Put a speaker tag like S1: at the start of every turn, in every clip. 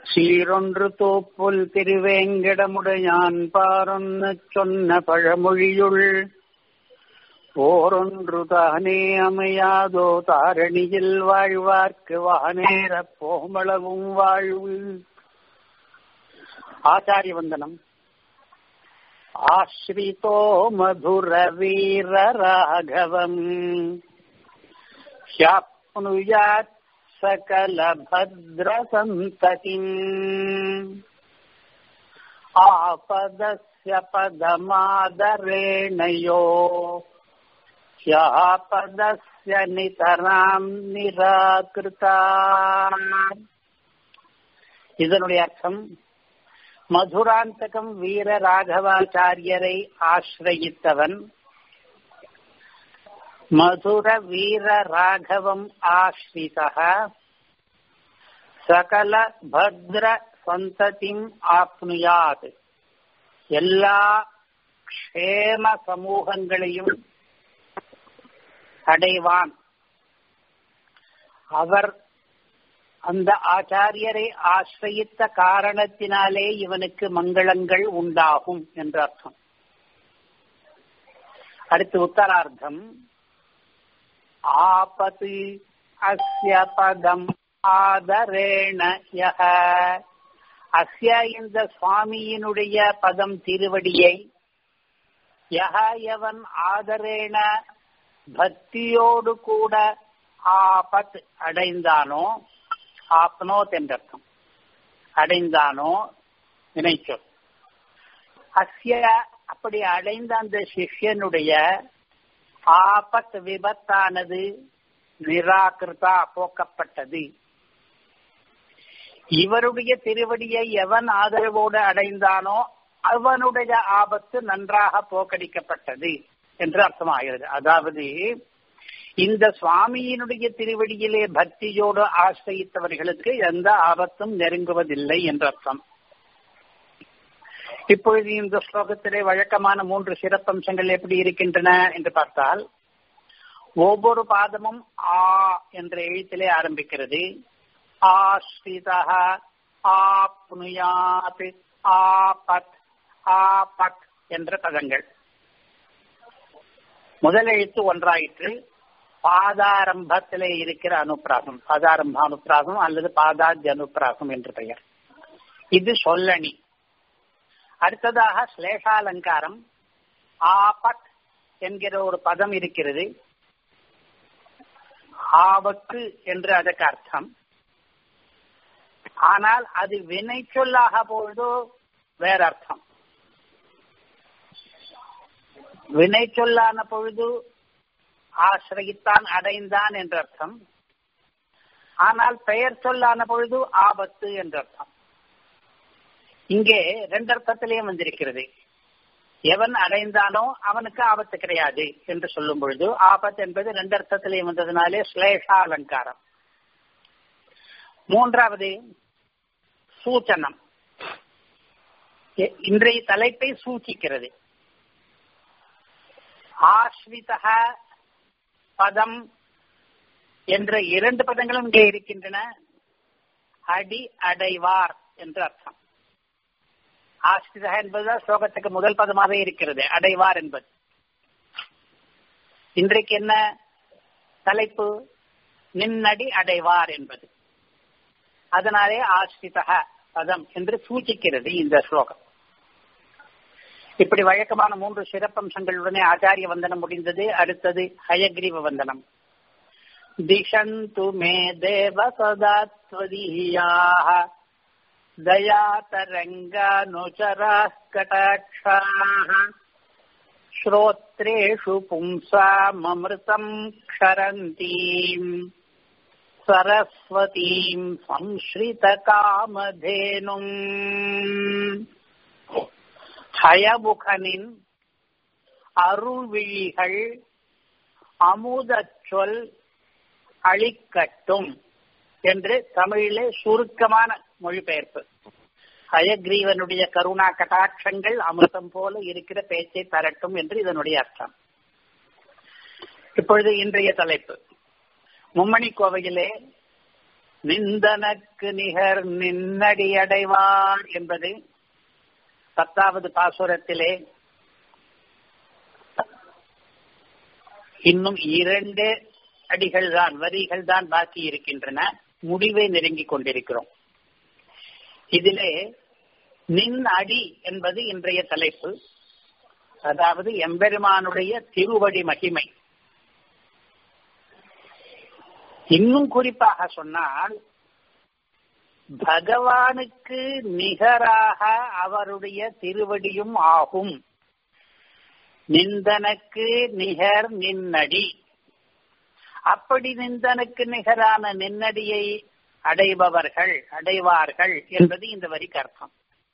S1: சீரொன்று தோப்புல் திருவேங்கடமுடையான் பாரொன்னு சொன்ன பழமொழியுள் போரொன்று தானே அமையாதோ தாரணியில் வாழ்வார்க்கு வானேற போமளவும் வாழ்வு ஆச்சாரிய வந்தனம் ஆஸ்ரிதோ மதுர வீர ராகவம் ஹ்யாப்னுயாத் सकल भद्र सन्ततिम् आपदस्य पदमादरेण यो ह्यापदस्य நிதராம் நிராகிருதா இதனுடைய அர்த்தம் மதுராந்தகம் வீர ராகவாச்சாரியரை ஆசிரயித்தவன் மதுர வீர ராகவம் ஆஸ்ரிதः சகல பத்ர சந்ததிம் ஆப்னுயாத் எல்லா க்ஷேம சமூகங்களையும் அடைவான் அவர் அந்த ஆச்சாரியரை ஆசிரயித்த காரணத்தினாலே இவனுக்கு மங்களங்கள் உண்டாகும் என்ற அர்த்தம் அடுத்து உத்தரார்த்தம் ஆபத்து அஸ்ய பதம் ஆதரேண யக அஸ்ய இந்த சுவாமியினுடைய பதம் திருவடியை யக எவன் ஆதரேண பக்தியோடு கூட ஆபத் அடைந்தானோ ஆப்னோத் என்றர்த்தம் அடைந்தானோ நினைச்சோம் அஸ்ய அப்படி அடைந்த அந்த சிஷ்யனுடைய ஆபத் விபத்தானது நிராகிருதா போக்கப்பட்டது இவருடைய திருவடியை எவன் ஆதரவோடு அடைந்தானோ அவனுடைய ஆபத்து நன்றாக போக்கடிக்கப்பட்டது என்று அர்த்தமாகிறது அதாவது இந்த சுவாமியினுடைய திருவடியிலே பக்தியோடு ஆசிரியத்தவர்களுக்கு எந்த ஆபத்தும் நெருங்குவதில்லை என்று அர்த்தம் இப்பொழுது இந்த ஸ்லோகத்திலே வழக்கமான மூன்று சிறப்பம்சங்கள் எப்படி இருக்கின்றன என்று பார்த்தால் ஒவ்வொரு பாதமும் ஆ என்ற எழுத்திலே ஆரம்பிக்கிறது ஆஸ்ரிதா ஆப்னுயாத் ஆபத் ஆபத் என்ற பதங்கள் முதல் எழுத்து ஒன்றாயிற்று பாதாரம்பத்திலே இருக்கிற அனுப்பிராகம் பாதாரம்ப அனுப்பிராகம் அல்லது பாதாஜ் அனுப்பிராகம் என்று பெயர் இது சொல்லணி அடுத்ததாக ஸ்லேஷாலங்காரம் ஆபத் என்கிற ஒரு பதம் இருக்கிறது ஆபத்து என்று அதற்கு அர்த்தம் ஆனால் அது வினை சொல்லாக பொழுது வேற அர்த்தம் வினை சொல்லான பொழுது ஆசிரயித்தான் அடைந்தான் என்ற அர்த்தம் ஆனால் பெயர் சொல்லான பொழுது ஆபத்து என்ற அர்த்தம் இங்கே ரெண்டு அர்த்தத்திலேயும் வந்திருக்கிறது எவன் அடைந்தானோ அவனுக்கு ஆபத்து கிடையாது என்று சொல்லும் பொழுது ஆபத்து என்பது ரெண்டு அர்த்தத்திலேயும் வந்ததுனாலே ஸ்லேஷா அலங்காரம் மூன்றாவது சூச்சனம் இன்றைய தலைப்பை சூச்சிக்கிறது ஆஸ்விதக பதம் என்ற இரண்டு பதங்களும் இங்கே இருக்கின்றன அடி அடைவார் என்று அர்த்தம் ஆஸ்திதா என்பதுதான் ஸ்லோகத்துக்கு முதல் பதமாக இருக்கிறது அடைவார் என்பது இன்றைக்கு என்ன தலைப்பு நின்னடி அடைவார் என்பது அதனாலே ஆஸ்திதக பதம் என்று சூச்சிக்கிறது இந்த ஸ்லோகம் இப்படி வழக்கமான மூன்று சிறப்பம்சங்களுடனே ஆச்சாரிய வந்தனம் முடிந்தது அடுத்தது ஹயக்ரீவ வந்தனம் திஷந்து மே தேவ சதாத்வதீயாக दयातरङ्गानुचराः कटाक्षाः श्रोत्रेषु पुंसाममृतम् क्षरन्तीम् सरस्वतीम् संश्रितकामधेनुम् ஹயமுகனின் அருள்விழிகள் அமுதச்சொல் அழிக்கட்டும் என்று தமிழிலே சுருக்கமான மொழிபெயர்ப்பு ஹயக்ரீவனுடைய கருணா கட்டாட்சங்கள் அமிர்தம் போல இருக்கிற பேச்சை தரட்டும் என்று இதனுடைய அர்த்தம் இப்பொழுது இன்றைய தலைப்பு மும்மணி கோவையிலே நிந்தனக்கு நிகர் நின்னடி அடைவார் என்பது பத்தாவது பாசுரத்திலே இன்னும் இரண்டு அடிகள் தான் வரிகள் தான் பாக்கி இருக்கின்றன முடிவை நெருங்கிக் கொண்டிருக்கிறோம் இதிலே நின் அடி என்பது இன்றைய தலைப்பு அதாவது எம்பெருமானுடைய திருவடி மகிமை இன்னும் குறிப்பாக சொன்னால் பகவானுக்கு நிகராக அவருடைய திருவடியும் ஆகும் நிந்தனக்கு நிகர் நின்னடி அப்படி நிந்தனுக்கு நிகரான நின்னடியை அடைபவர்கள் அடைவார்கள் என்பது இந்த வரிக்கு அர்த்தம்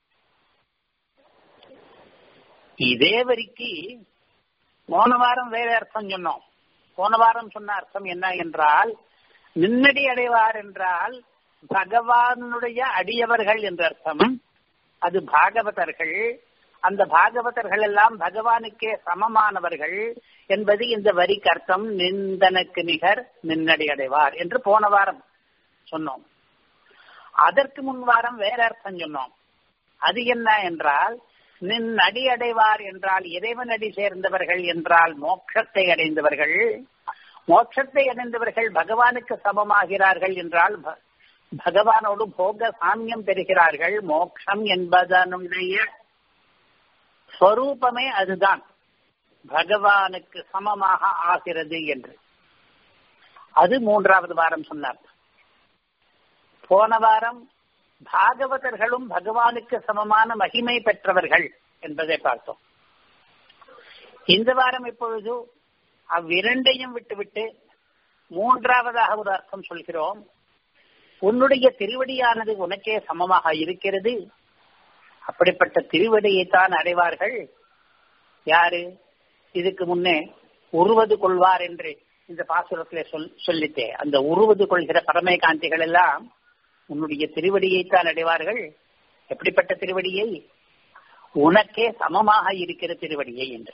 S1: இதே வரிக்கு போன வாரம் வேற அர்த்தம் சொன்னோம் போன வாரம் சொன்ன அர்த்தம் என்ன என்றால் நின்னடி அடைவார் என்றால் பகவானுடைய அடியவர்கள் என்ற அர்த்தம் அது பாகவதர்கள் அந்த பாகவதர்கள் எல்லாம் பகவானுக்கே சமமானவர்கள் என்பது இந்த வரிக்கு அர்த்தம் நிந்தனுக்கு நிகர் நின்னடி அடைவார் என்று போன வாரம் சொன்னோம் அதற்கு முன் வாரம் வேற அர்த்தம் சொன்னோம் அது என்ன என்றால் நின் அடி அடைவார் என்றால் இறைவன் அடி சேர்ந்தவர்கள் என்றால் மோட்சத்தை அடைந்தவர்கள் மோட்சத்தை அடைந்தவர்கள் பகவானுக்கு சமமாகிறார்கள் என்றால் பகவானோடு போக சாமியம் பெறுகிறார்கள் மோட்சம் என்பதனுடைய ஸ்வரூபமே அதுதான் பகவானுக்கு சமமாக ஆகிறது என்று அது மூன்றாவது வாரம் சொன்னார் போன வாரம் பாகவதர்களும் பகவானுக்கு சமமான மகிமை பெற்றவர்கள் என்பதை பார்த்தோம் இந்த வாரம் இப்பொழுது அவ்விரண்டையும் விட்டுவிட்டு மூன்றாவதாக ஒரு அர்த்தம் சொல்கிறோம் உன்னுடைய திருவடியானது உனக்கே சமமாக இருக்கிறது அப்படிப்பட்ட திருவடியைத்தான் அடைவார்கள் யாரு இதுக்கு முன்னே உருவது கொள்வார் என்று இந்த பாசுரத்திலே சொல் சொல்லித்தே அந்த உருவது கொள்கிற பரமை காந்திகள் எல்லாம் உன்னுடைய திருவடியைத்தான் அடைவார்கள் எப்படிப்பட்ட திருவடியை உனக்கே சமமாக இருக்கிற திருவடியை என்று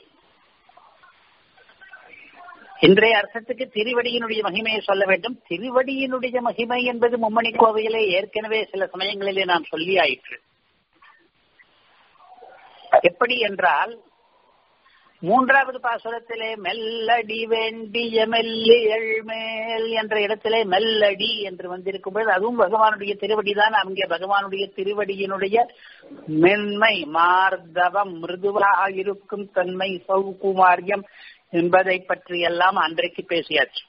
S1: இன்றைய அர்த்தத்துக்கு திருவடியினுடைய மகிமையை சொல்ல வேண்டும் திருவடியினுடைய மகிமை என்பது மும்மணி கோவையிலே ஏற்கனவே சில சமயங்களிலே நாம் சொல்லி ஆயிற்று எப்படி என்றால் மூன்றாவது பாசுரத்திலே மெல்லடி வேண்டிய மெல்லியல் மேல் என்ற இடத்திலே மெல்லடி என்று வந்திருக்கும் பொழுது அதுவும் பகவானுடைய திருவடி தான் அங்கே பகவானுடைய திருவடியினுடைய மென்மை மார்தவம் மிருதுவாக இருக்கும் தன்மை சௌகுமாரியம் என்பதை பற்றி எல்லாம் அன்றைக்கு பேசியாச்சு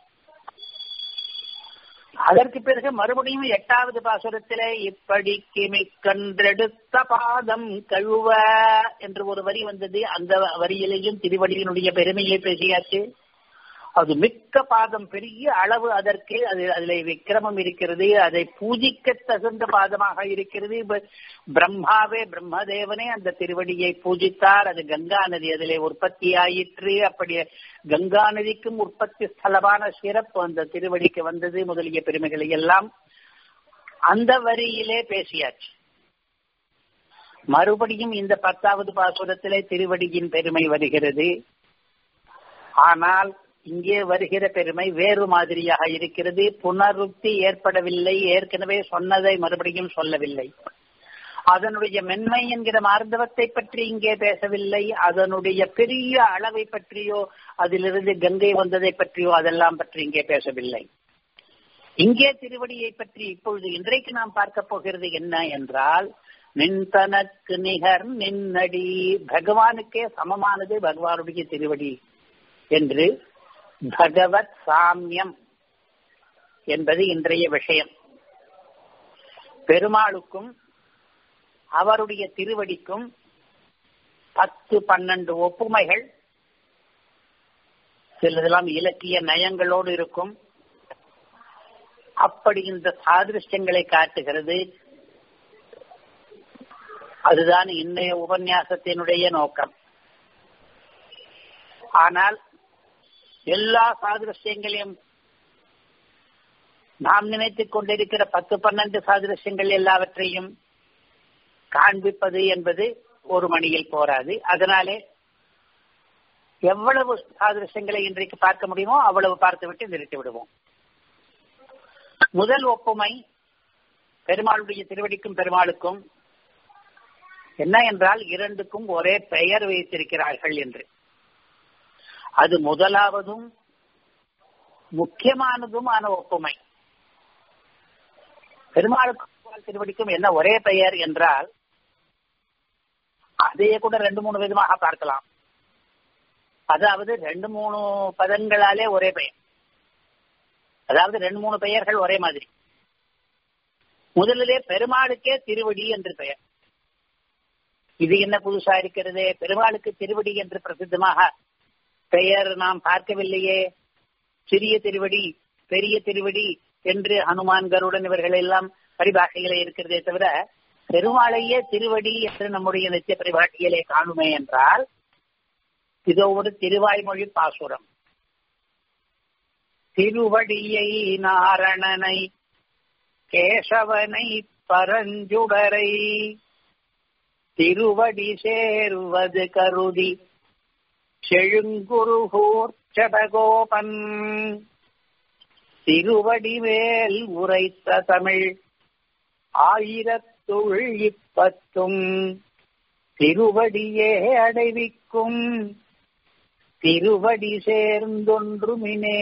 S1: அதற்கு பிறகு மறுபடியும் எட்டாவது பாசுரத்திலே இப்படிக்கு மிக்கன்றெடுத்த பாதம் கழுவ என்று ஒரு வரி வந்தது அந்த வரியிலேயும் திருவடியினுடைய பெருமையை பேசியாச்சு அது மிக்க பாதம் பெரிய அளவு அதற்கு அது அதில் விக்கிரமம் இருக்கிறது அதை பூஜிக்க தகுந்த பாதமாக இருக்கிறது பிரம்மாவே பிரம்மதேவனே அந்த திருவடியை பூஜித்தார் அது கங்கா நதி அதிலே உற்பத்தி ஆயிற்று அப்படி கங்கா நதிக்கும் உற்பத்தி ஸ்தலமான சிறப்பு அந்த திருவடிக்கு வந்தது முதலிய பெருமைகளை எல்லாம் அந்த வரியிலே பேசியாச்சு மறுபடியும் இந்த பத்தாவது பாசுரத்திலே திருவடியின் பெருமை வருகிறது ஆனால் இங்கே வருகிற பெருமை வேறு மாதிரியாக இருக்கிறது புனருக்தி ஏற்படவில்லை ஏற்கனவே சொன்னதை மறுபடியும் சொல்லவில்லை அதனுடைய மென்மை என்கிற மார்ந்தவத்தை பற்றி இங்கே பேசவில்லை அதனுடைய பெரிய அளவை பற்றியோ அதிலிருந்து கங்கை வந்ததை பற்றியோ அதெல்லாம் பற்றி இங்கே பேசவில்லை இங்கே திருவடியை பற்றி இப்பொழுது இன்றைக்கு நாம் பார்க்க போகிறது என்ன என்றால் நின்தனக்கு நிகர் நின்னடி பகவானுக்கே சமமானது பகவானுடைய திருவடி என்று பகவத் சாமியம் என்பது இன்றைய விஷயம் பெருமாளுக்கும் அவருடைய திருவடிக்கும் பத்து பன்னெண்டு ஒப்புமைகள் சிலதெல்லாம் இலக்கிய நயங்களோடு இருக்கும் அப்படி இந்த சாதிருஷ்யங்களை காட்டுகிறது அதுதான் இன்றைய உபன்யாசத்தினுடைய நோக்கம் ஆனால் எல்லா சாதிருஷ்யங்களையும் நாம் நினைத்துக் கொண்டிருக்கிற பத்து பன்னெண்டு சாதிருஷ்யங்கள் எல்லாவற்றையும் காண்பிப்பது என்பது ஒரு மணியில் போராது அதனாலே எவ்வளவு சாதிருஷ்யங்களை இன்றைக்கு பார்க்க முடியுமோ அவ்வளவு பார்த்துவிட்டு நிறுத்தி விடுவோம் முதல் ஒப்புமை பெருமாளுடைய திருவடிக்கும் பெருமாளுக்கும் என்ன என்றால் இரண்டுக்கும் ஒரே பெயர் வைத்திருக்கிறார்கள் என்று அது முதலாவதும் முக்கியமானதுமான ஒப்புமை பெருமாளுக்கும் திருவடிக்கும் என்ன ஒரே பெயர் என்றால் அதையே கூட ரெண்டு மூணு விதமாக பார்க்கலாம் அதாவது ரெண்டு மூணு பதங்களாலே ஒரே பெயர் அதாவது ரெண்டு மூணு பெயர்கள் ஒரே மாதிரி முதலிலே பெருமாளுக்கே திருவடி என்று பெயர் இது என்ன புதுசா இருக்கிறது பெருமாளுக்கு திருவடி என்று பிரசித்தமாக பெயர் நாம் பார்க்கவில்லையே சிறிய திருவடி பெரிய திருவடி என்று ஹனுமான் கருடன் இவர்கள் எல்லாம் பரிபாஷையிலே இருக்கிறதே தவிர பெருமாளையே திருவடி என்று நம்முடைய நித்திய பரிபாட்டியிலே காணுமே என்றால் இதோ ஒரு திருவாய்மொழி பாசுரம் திருவடியை நாரணனை கேசவனை பரஞ்சுடரை திருவடி சேருவது கருதி செழுங்குருகூர் சடகோபன் திருவடி மேல் உரைத்த தமிழ் ஆயிரத்துள் இப்பத்தும் திருவடியே அடைவிக்கும் திருவடி சேர்ந்தொன்றுமினே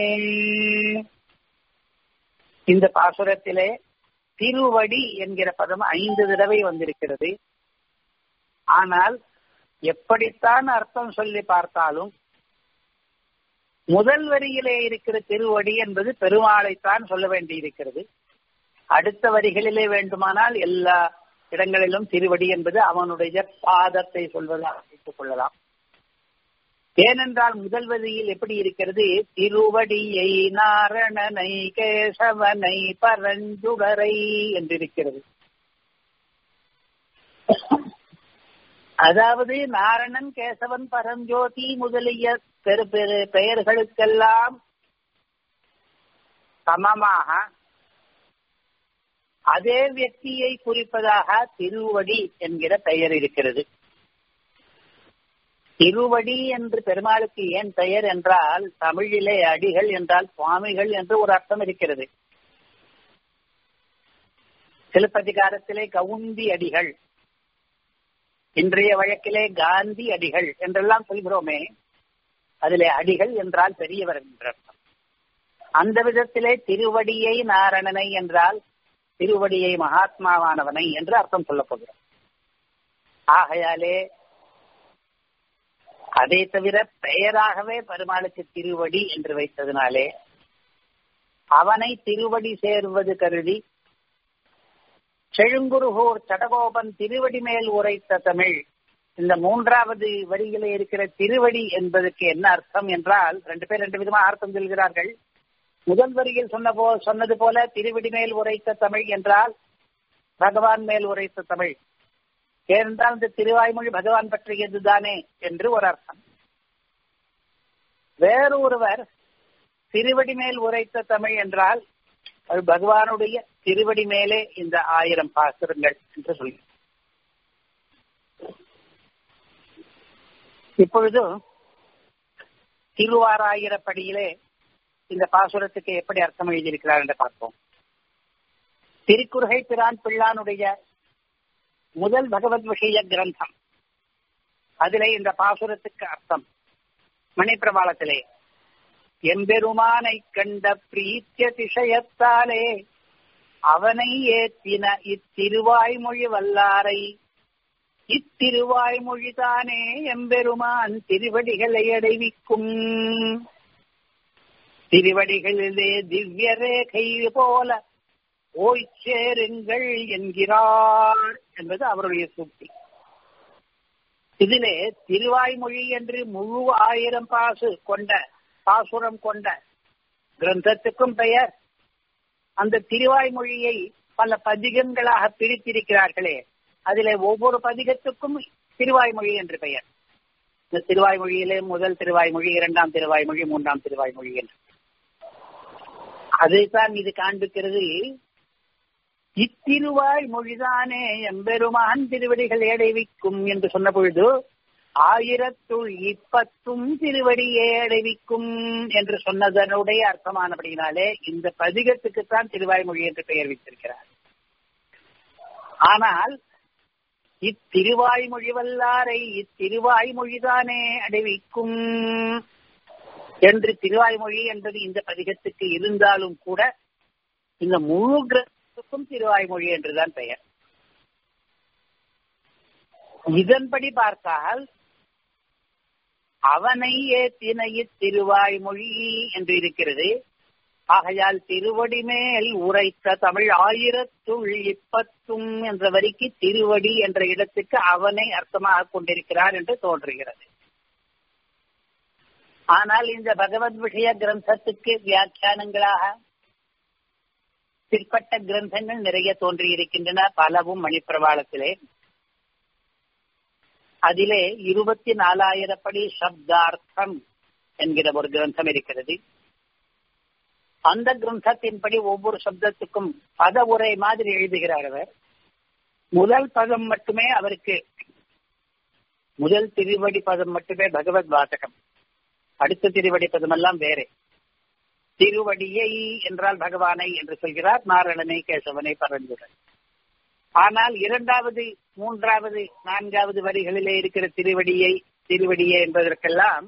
S1: இந்த பாசுரத்திலே திருவடி என்கிற பதம் ஐந்து தடவை வந்திருக்கிறது ஆனால் எப்படித்தான் அர்த்தம் சொல்லி பார்த்தாலும் முதல் வரியிலே இருக்கிற திருவடி என்பது பெருமாளைத்தான் சொல்ல வேண்டியிருக்கிறது அடுத்த வரிகளிலே வேண்டுமானால் எல்லா இடங்களிலும் திருவடி என்பது அவனுடைய பாதத்தை சொல்வதாக வைத்துக் கொள்ளலாம் ஏனென்றால் முதல் வரியில் எப்படி இருக்கிறது திருவடியை நாரணனை கேசவனை பரஞ்சுடரை என்றிருக்கிறது அதாவது நாரணன் கேசவன் பரஞ்சோதி முதலிய பெரு பெரு பெயர்களுக்கெல்லாம் சமமாக அதே வியக்தியை குறிப்பதாக திருவடி என்கிற பெயர் இருக்கிறது திருவடி என்று பெருமாளுக்கு ஏன் பெயர் என்றால் தமிழிலே அடிகள் என்றால் சுவாமிகள் என்று ஒரு அர்த்தம் இருக்கிறது சிலப்பதிகாரத்திலே கவுந்தி அடிகள் இன்றைய வழக்கிலே காந்தி அடிகள் என்றெல்லாம் சொல்கிறோமே அதிலே அடிகள் என்றால் பெரியவர் என்ற அர்த்தம் அந்த விதத்திலே திருவடியை நாரணனை என்றால் திருவடியை மகாத்மாவானவனை என்று அர்த்தம் சொல்லப் போகிறோம் ஆகையாலே அதை தவிர பெயராகவே பெருமாளுக்கு திருவடி என்று வைத்ததினாலே அவனை திருவடி சேர்வது கருதி செழுங்குருகூர் சடகோபன் திருவடி மேல் உரைத்த தமிழ் இந்த மூன்றாவது வரியிலே இருக்கிற திருவடி என்பதற்கு என்ன அர்த்தம் என்றால் ரெண்டு பேர் ரெண்டு விதமா அர்த்தம் சொல்கிறார்கள் முதல் வரியில் சொன்ன போ சொன்னது போல திருவடி மேல் உரைத்த தமிழ் என்றால் பகவான் மேல் உரைத்த தமிழ் ஏனென்றால் இந்த திருவாய்மொழி பகவான் பற்றியதுதானே என்று ஒரு அர்த்தம் வேறு ஒருவர் திருவடி மேல் உரைத்த தமிழ் என்றால் அது பகவானுடைய திருவடி மேலே இந்த ஆயிரம் பாசுரங்கள் என்று சொல்லி இப்பொழுது திருவாராயிரப்படியிலே இந்த பாசுரத்துக்கு எப்படி அர்த்தம் எழுதியிருக்கிறார் என்று பார்ப்போம் திருக்குறுகை பிரான் பிள்ளானுடைய முதல் பகவத் விஷய கிரந்தம் அதிலே இந்த பாசுரத்துக்கு அர்த்தம் மணிப்பிரபாளத்திலே எம்பெருமானை கண்ட பிரீத்திய திசையத்தாலே அவனை ஏத்தின இத்திருவாய்மொழி வல்லாரை இத்திருவாய்மொழிதானே எம்பெருமான் திருவடிகளை அடைவிக்கும் திருவடிகளிலே திவ்ய ரேகை போல ஓய் சேருங்கள் என்கிறார் என்பது அவருடைய சூக்தி இதிலே திருவாய்மொழி என்று முழு ஆயிரம் பாசு கொண்ட பாசுரம் கொண்ட கிரந்தத்துக்கும் பெயர் அந்த திருவாய்மொழியை பல பதிகங்களாக பிரித்திருக்கிறார்களே அதிலே ஒவ்வொரு பதிகத்துக்கும் திருவாய்மொழி என்று பெயர் இந்த திருவாய்மொழியிலே முதல் திருவாய்மொழி இரண்டாம் திருவாய்மொழி மூன்றாம் திருவாய்மொழி என்று அதைத்தான் இது காண்பிக்கிறது இத்திருவாய் மொழிதானே எம்பெருமான் திருவடிகள் ஏடைவிக்கும் என்று சொன்ன பொழுது ஆயிரத்துள் இப்பத்தும் திருவடியே அடைவிக்கும் என்று சொன்னதனுடைய அர்த்தமானபடினாலே இந்த பதிகத்துக்குத்தான் திருவாய்மொழி என்று பெயர் வைத்திருக்கிறார் ஆனால் இத்திருவாய்மொழி வல்லாரை இத்திருவாய்மொழிதானே அடைவிக்கும் என்று திருவாய்மொழி என்பது இந்த பதிகத்துக்கு இருந்தாலும் கூட இந்த முழு கிரகத்துக்கும் திருவாய்மொழி என்றுதான் பெயர் இதன்படி பார்த்தால் அவனை ஏத்தின திருவாய்மொழி என்று இருக்கிறது ஆகையால் திருவடி மேல் உரைத்த தமிழ் ஆயிரத்துள் இப்பத்தும் என்ற வரிக்கு திருவடி என்ற இடத்துக்கு அவனை அர்த்தமாக கொண்டிருக்கிறார் என்று தோன்றுகிறது ஆனால் இந்த பகவத் விஷய கிரந்தத்துக்கு வியாக்கியானங்களாக பிற்பட்ட கிரந்தங்கள் நிறைய தோன்றியிருக்கின்றன பலவும் மணிப்பிரவாளத்திலே அதிலே இருபத்தி நாலாயிரப்படி சப்தார்த்தம் என்கிற ஒரு கிரந்தம் இருக்கிறது அந்த கிரந்தத்தின்படி ஒவ்வொரு சப்தத்துக்கும் பத உரை மாதிரி எழுதுகிறார் அவர் முதல் பதம் மட்டுமே அவருக்கு முதல் திருவடி பதம் மட்டுமே பகவத் வாசகம் அடுத்த திருவடி பதம் எல்லாம் வேறே திருவடியை என்றால் பகவானை என்று சொல்கிறார் நாராயணனை கேசவனை பரஞ்சுடன் ஆனால் இரண்டாவது மூன்றாவது நான்காவது வரிகளிலே இருக்கிற திருவடியை திருவடியை என்பதற்கெல்லாம்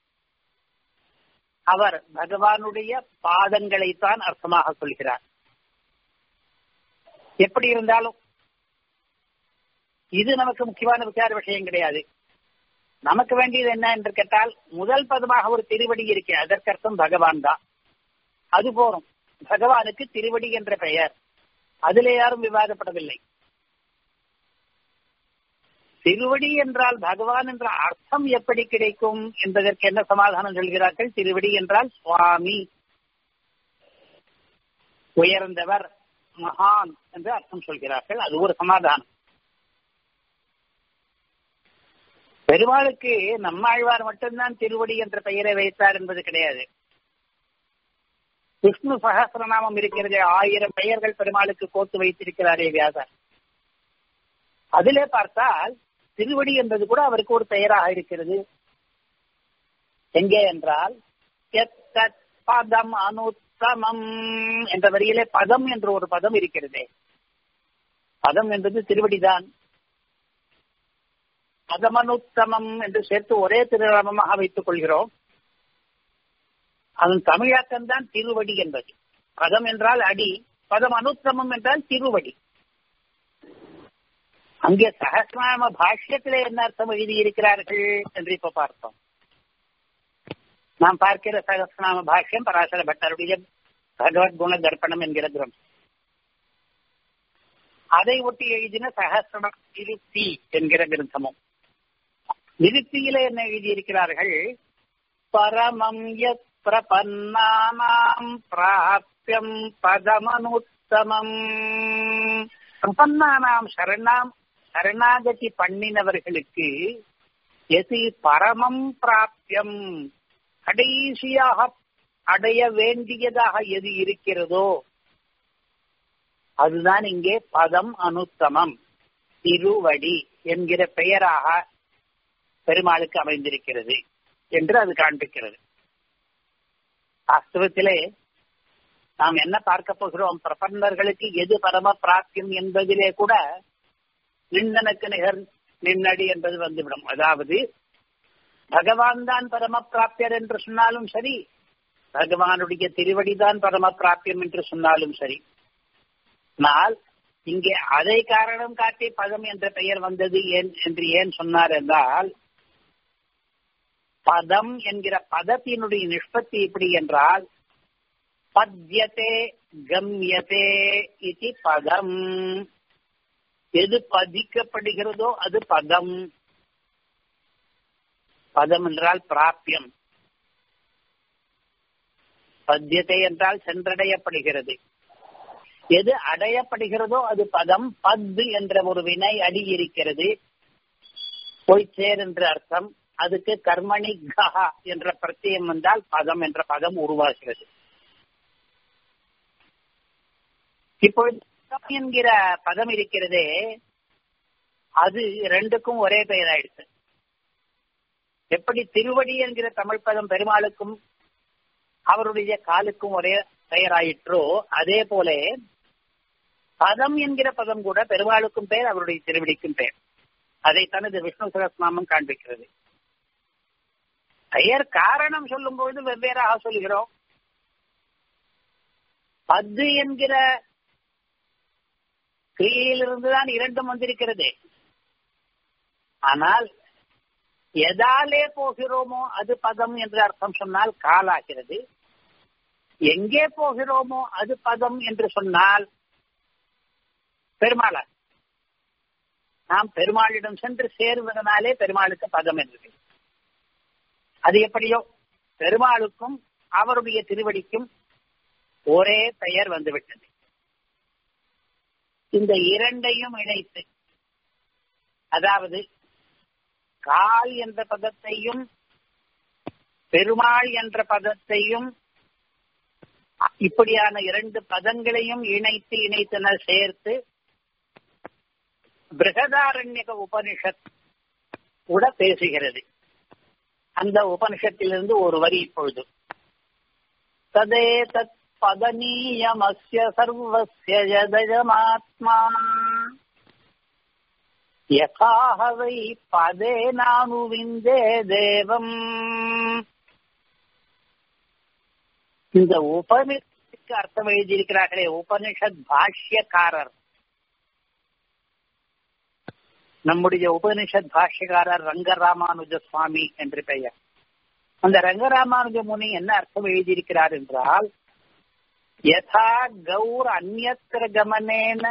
S1: அவர் பகவானுடைய பாதங்களைத்தான் அர்த்தமாக சொல்கிறார் எப்படி இருந்தாலும் இது நமக்கு முக்கியமான விசார விஷயம் கிடையாது நமக்கு வேண்டியது என்ன என்று கேட்டால் முதல் பதமாக ஒரு திருவடி இருக்கு அதற்கர்த்தம் பகவான் தான் அது போறோம் பகவானுக்கு திருவடி என்ற பெயர் அதிலே யாரும் விவாதப்படவில்லை திருவடி என்றால் பகவான் என்ற அர்த்தம் எப்படி கிடைக்கும் என்பதற்கு என்ன சமாதானம் சொல்கிறார்கள் திருவடி என்றால் சுவாமி உயர்ந்தவர் மகான் என்று அர்த்தம் சொல்கிறார்கள் அது ஒரு சமாதானம் பெருமாளுக்கு நம்மாழ்வார் மட்டும்தான் திருவடி என்ற பெயரை வைத்தார் என்பது கிடையாது விஷ்ணு சகசிரநாமம் இருக்கிறது ஆயிரம் பெயர்கள் பெருமாளுக்கு கோத்து வைத்திருக்கிறாரே வியாசர் அதிலே பார்த்தால் திருவடி என்பது கூட அவருக்கு ஒரு பெயராக இருக்கிறது எங்கே என்றால் பதம் அனுத்தமம் என்ற வரியிலே பதம் என்று ஒரு பதம் இருக்கிறது பதம் என்பது திருவடிதான் பதமனுத்தமம் என்று சேர்த்து ஒரே திருநாமமாக வைத்துக் கொள்கிறோம் அதன் தமிழாக்கம் தான் திருவடி என்பது பதம் என்றால் அடி பதம் அனுத்தமம் என்றால் திருவடி அங்கே சகசிரநாம பாஷ்யத்திலே என்ன அர்த்தம் எழுதியிருக்கிறார்கள் என்று இப்ப பார்த்தோம் நாம் பார்க்கிற சகசிரநாம பாஷ்யம் பராசர பட்டருடைய பகவத் குண தர்ப்பணம் என்கிற கிரந்தம் அதை ஒட்டி எழுதின சகசிரநாம நிருப்தி என்கிற கிரந்தமும் நிருப்தியில என்ன எழுதியிருக்கிறார்கள் பரமம் யத் பிரபன்னானாம் பிராப்தியம் பதமனுத்தமம் பிரபன்னானாம் சரணாம் சரணாகதி பண்ணினவர்களுக்கு எது பரமம் பிராப்தியம் கடைசியாக அடைய வேண்டியதாக எது இருக்கிறதோ அதுதான் இங்கே பதம் அனுத்தமம் திருவடி என்கிற பெயராக பெருமாளுக்கு அமைந்திருக்கிறது என்று அது காண்பிக்கிறது வாஸ்தவத்திலே நாம் என்ன பார்க்க போகிறோம் பிரபன்னர்களுக்கு எது பரம பிராப்தியம் என்பதிலே கூட நிந்தனுக்கு நிகர் நின்னடி என்பது வந்துவிடும் அதாவது பகவான் தான் பரம பிராப்தியர் என்று சொன்னாலும் சரி பகவானுடைய திருவடிதான் பரம பிராப்தியம் என்று சொன்னாலும் சரி ஆனால் இங்கே அதை காரணம் காட்டி பதம் என்ற பெயர் வந்தது ஏன் என்று ஏன் சொன்னார் என்றால் பதம் என்கிற பதத்தினுடைய நிஷ்பத்தி எப்படி என்றால் பத்யதே கம்யதே இது பதம் எது பதிக்கப்படுகிறதோ அது பதம் பதம் என்றால் பிராபியம் பத்தியத்தை என்றால் சென்றடையப்படுகிறது எது அடையப்படுகிறதோ அது பதம் பத்து என்ற ஒரு வினை அடி இருக்கிறது போய் சேர் என்ற அர்த்தம் அதுக்கு கர்மணி கஹா என்ற பிரத்தியம் வந்தால் பதம் என்ற பதம் உருவாகிறது இப்பொழுது என்கிற பதம் இருக்கிறதே அது ரெண்டுக்கும் ஒரே பெயர் ஆயிடுச்சு எப்படி திருவடி என்கிற தமிழ் பதம் பெருமாளுக்கும் அவருடைய காலுக்கும் ஒரே பெயராயிற்றோ அதே போல பதம் என்கிற பதம் கூட பெருமாளுக்கும் பேர் அவருடைய திருவிடிக்கும் பேர் அதை தனது விஷ்ணு சகஸ்நாமம் காண்பிக்கிறது பெயர் காரணம் சொல்லும் பொழுது வெவ்வேறாக சொல்கிறோம் பத்து என்கிற கிரியிலிருந்துதான் இரண்டும் வந்திருக்கிறது ஆனால் எதாலே போகிறோமோ அது பதம் என்று அர்த்தம் சொன்னால் காலாகிறது எங்கே போகிறோமோ அது பதம் என்று சொன்னால் பெருமாளா நாம் பெருமாளிடம் சென்று சேருவதனாலே பெருமாளுக்கு பதம் என்று அது எப்படியோ பெருமாளுக்கும் அவருடைய திருவடிக்கும் ஒரே பெயர் வந்துவிட்டது இந்த இரண்டையும் இணைத்து அதாவது கால் என்ற பதத்தையும் பெருமாள் என்ற பதத்தையும் இப்படியான இரண்டு பதங்களையும் இணைத்து இணைத்தனர் சேர்த்து பிரகதாரண்யக உபனிஷத் கூட பேசுகிறது அந்த உபனிஷத்திலிருந்து ஒரு வரி இப்பொழுது ததே தத் பதனீயமஸ்ய சர்வஸ்ய ஜதஜமாத்மா யதாஹ வை பதே நானுவிந்தே தேவம் இந்த உபனிஷத்துக்கு அர்த்தம் எழுதியிருக்கிறார்களே உபனிஷத் பாஷ்யக்காரர் நம்முடைய உபனிஷத் பாஷ்யக்காரர் ரங்கராமானுஜ சுவாமி என்று பெயர் அந்த ரங்கராமானுஜ முனி என்ன அர்த்தம் எழுதியிருக்கிறார் என்றால் யதா கௌர் அந்நத்திர கமனேன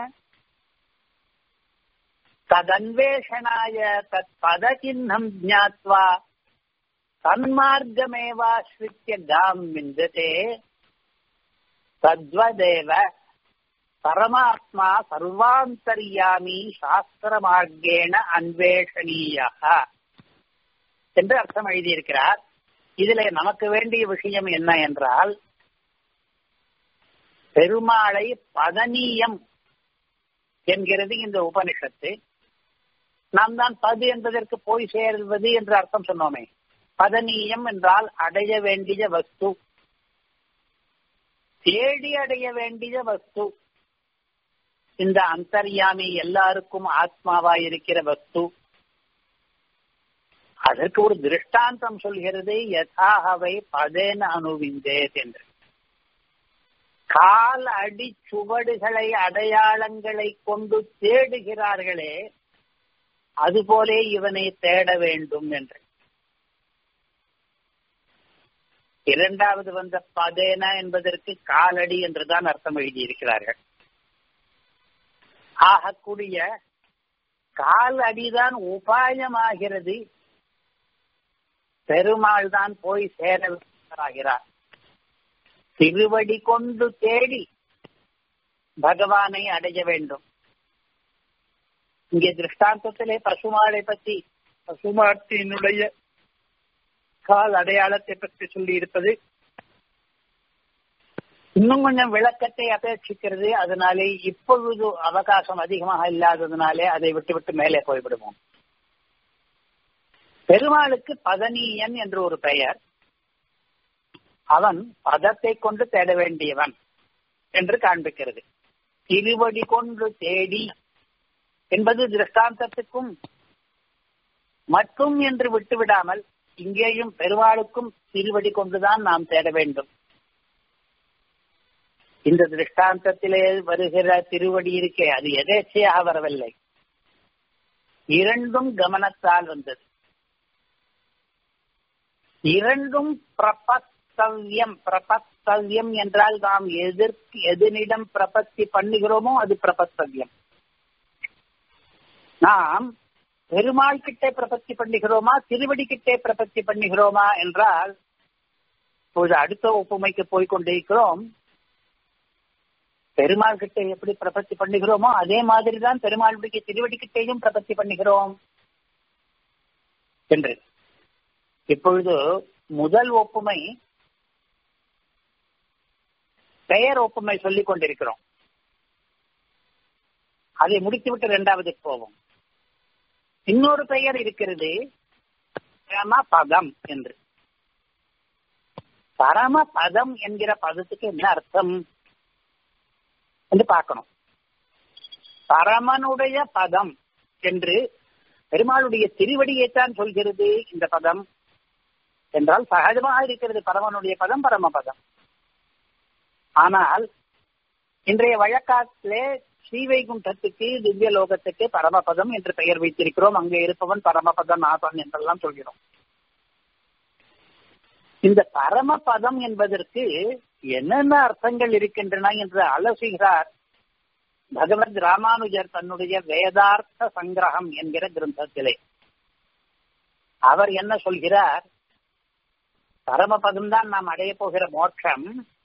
S1: ததன்வேஷனாய தத் பதசின்னம் ஜாத்வா தன்மார்க்கமேவாஸ்ரித்ய காம் விந்ததே தத்வதேவ பரமாத்மா சர்வாந்தர்யாமி சாஸ்திர மார்க்கேண அன்வேஷணீய என்று அர்த்தம் எழுதியிருக்கிறார் இதுல நமக்கு வேண்டிய விஷயம் என்ன என்றால் பெருமாளை பதனீயம் என்கிறது இந்த உபனிஷத்து நாம் தான் பது என்பதற்கு போய் சேர்வது என்று அர்த்தம் சொன்னோமே பதனீயம் என்றால் அடைய வேண்டிய வஸ்து தேடி அடைய வேண்டிய வஸ்து இந்த அந்தர்யாமி எல்லாருக்கும் ஆத்மாவா இருக்கிற வஸ்து அதற்கு ஒரு திருஷ்டாந்தம் சொல்கிறது யதாகவை பதேன அணுவிந்தேத் என்று கால் அடி சுவடுகளை அடையாளங்களை கொண்டு தேடுகிறார்களே அதுபோலே இவனை தேட வேண்டும் என்று இரண்டாவது வந்த பதேன என்பதற்கு காலடி என்றுதான் அர்த்தம் எழுதியிருக்கிறார்கள் ஆகக்கூடிய கால் அடிதான் உபாயமாகிறது பெருமாள் தான் போய் சேரகிறார் திருவடி கொண்டு தேடி பகவானை அடைய வேண்டும் இங்கே திருஷ்டாந்தத்திலே பசுமாளை பற்றி பசுமாட்டினுடைய கால் அடையாளத்தை பற்றி சொல்லி இருப்பது இன்னும் கொஞ்சம் விளக்கத்தை அபேட்சிக்கிறது அதனாலே இப்பொழுது அவகாசம் அதிகமாக இல்லாததுனாலே அதை விட்டு விட்டு மேலே போய்விடுவோம் பெருமாளுக்கு பதனீயன் என்று ஒரு பெயர் அவன் பதத்தை கொண்டு தேட வேண்டியவன் என்று காண்பிக்கிறது திருவடி கொண்டு தேடி என்பது திருஷ்டாந்தத்துக்கும் மற்றும் என்று விட்டுவிடாமல் இங்கேயும் பெருமாளுக்கும் திருவடி கொண்டுதான் நாம் தேட வேண்டும் இந்த திருஷ்டாந்தத்திலே வருகிற திருவடி இருக்கே அது எதேச்சையாக வரவில்லை இரண்டும் கவனத்தால் வந்தது இரண்டும் பிரபத்தவ்யம் பிரபத்தவ்யம் என்றால் நாம் எதற்கு எதனிடம் பிரபத்தி பண்ணுகிறோமோ அது பிரபத்தவ்யம் நாம் பெருமாள் கிட்டே பிரபத்தி பண்ணுகிறோமா திருவடி கிட்டே பிரபத்தி பண்ணுகிறோமா என்றால் இப்போது அடுத்த ஒப்புமைக்கு போய் கொண்டிருக்கிறோம் பெருமாள் கிட்ட எப்படி பிரபத்தி பண்ணுகிறோமோ அதே மாதிரி தான் பெருமாளுடைய திருவடி கிட்டேயும் பிரபத்தி பண்ணுகிறோம் என்று இப்பொழுது முதல் ஒப்புமை பெயர் ஒப்புமை சொல்லிக் கொண்டிருக்கிறோம் அதை முடித்துவிட்டு இரண்டாவது போவோம் இன்னொரு பெயர் இருக்கிறது பரமபதம் என்று பரமபதம் என்கிற பதத்துக்கு என்ன அர்த்தம் என்று பார்க்கணும் பரமனுடைய பதம் என்று பெருமாளுடைய திருவடியைத்தான் சொல்கிறது இந்த பதம் என்றால் சகஜமாக இருக்கிறது பரமனுடைய பதம் பரமபதம் ஆனால் இன்றைய வழக்காட்டிலே ஸ்ரீவைகுண்டத்துக்கு திவ்ய லோகத்துக்கு பரமபதம் என்று பெயர் வைத்திருக்கிறோம் அங்கே இருப்பவன் பரமபதம் நாதன் என்றெல்லாம் சொல்கிறோம் இந்த பரமபதம் என்பதற்கு என்னென்ன அர்த்தங்கள் இருக்கின்றன என்று அலசுகிறார் பகவத் ராமானுஜர் தன்னுடைய வேதார்த்த சங்கிரகம் என்கிற கிரந்தத்திலே அவர் என்ன சொல்கிறார் பரமபதம் தான் நாம் அடைய போகிற மோட்சம்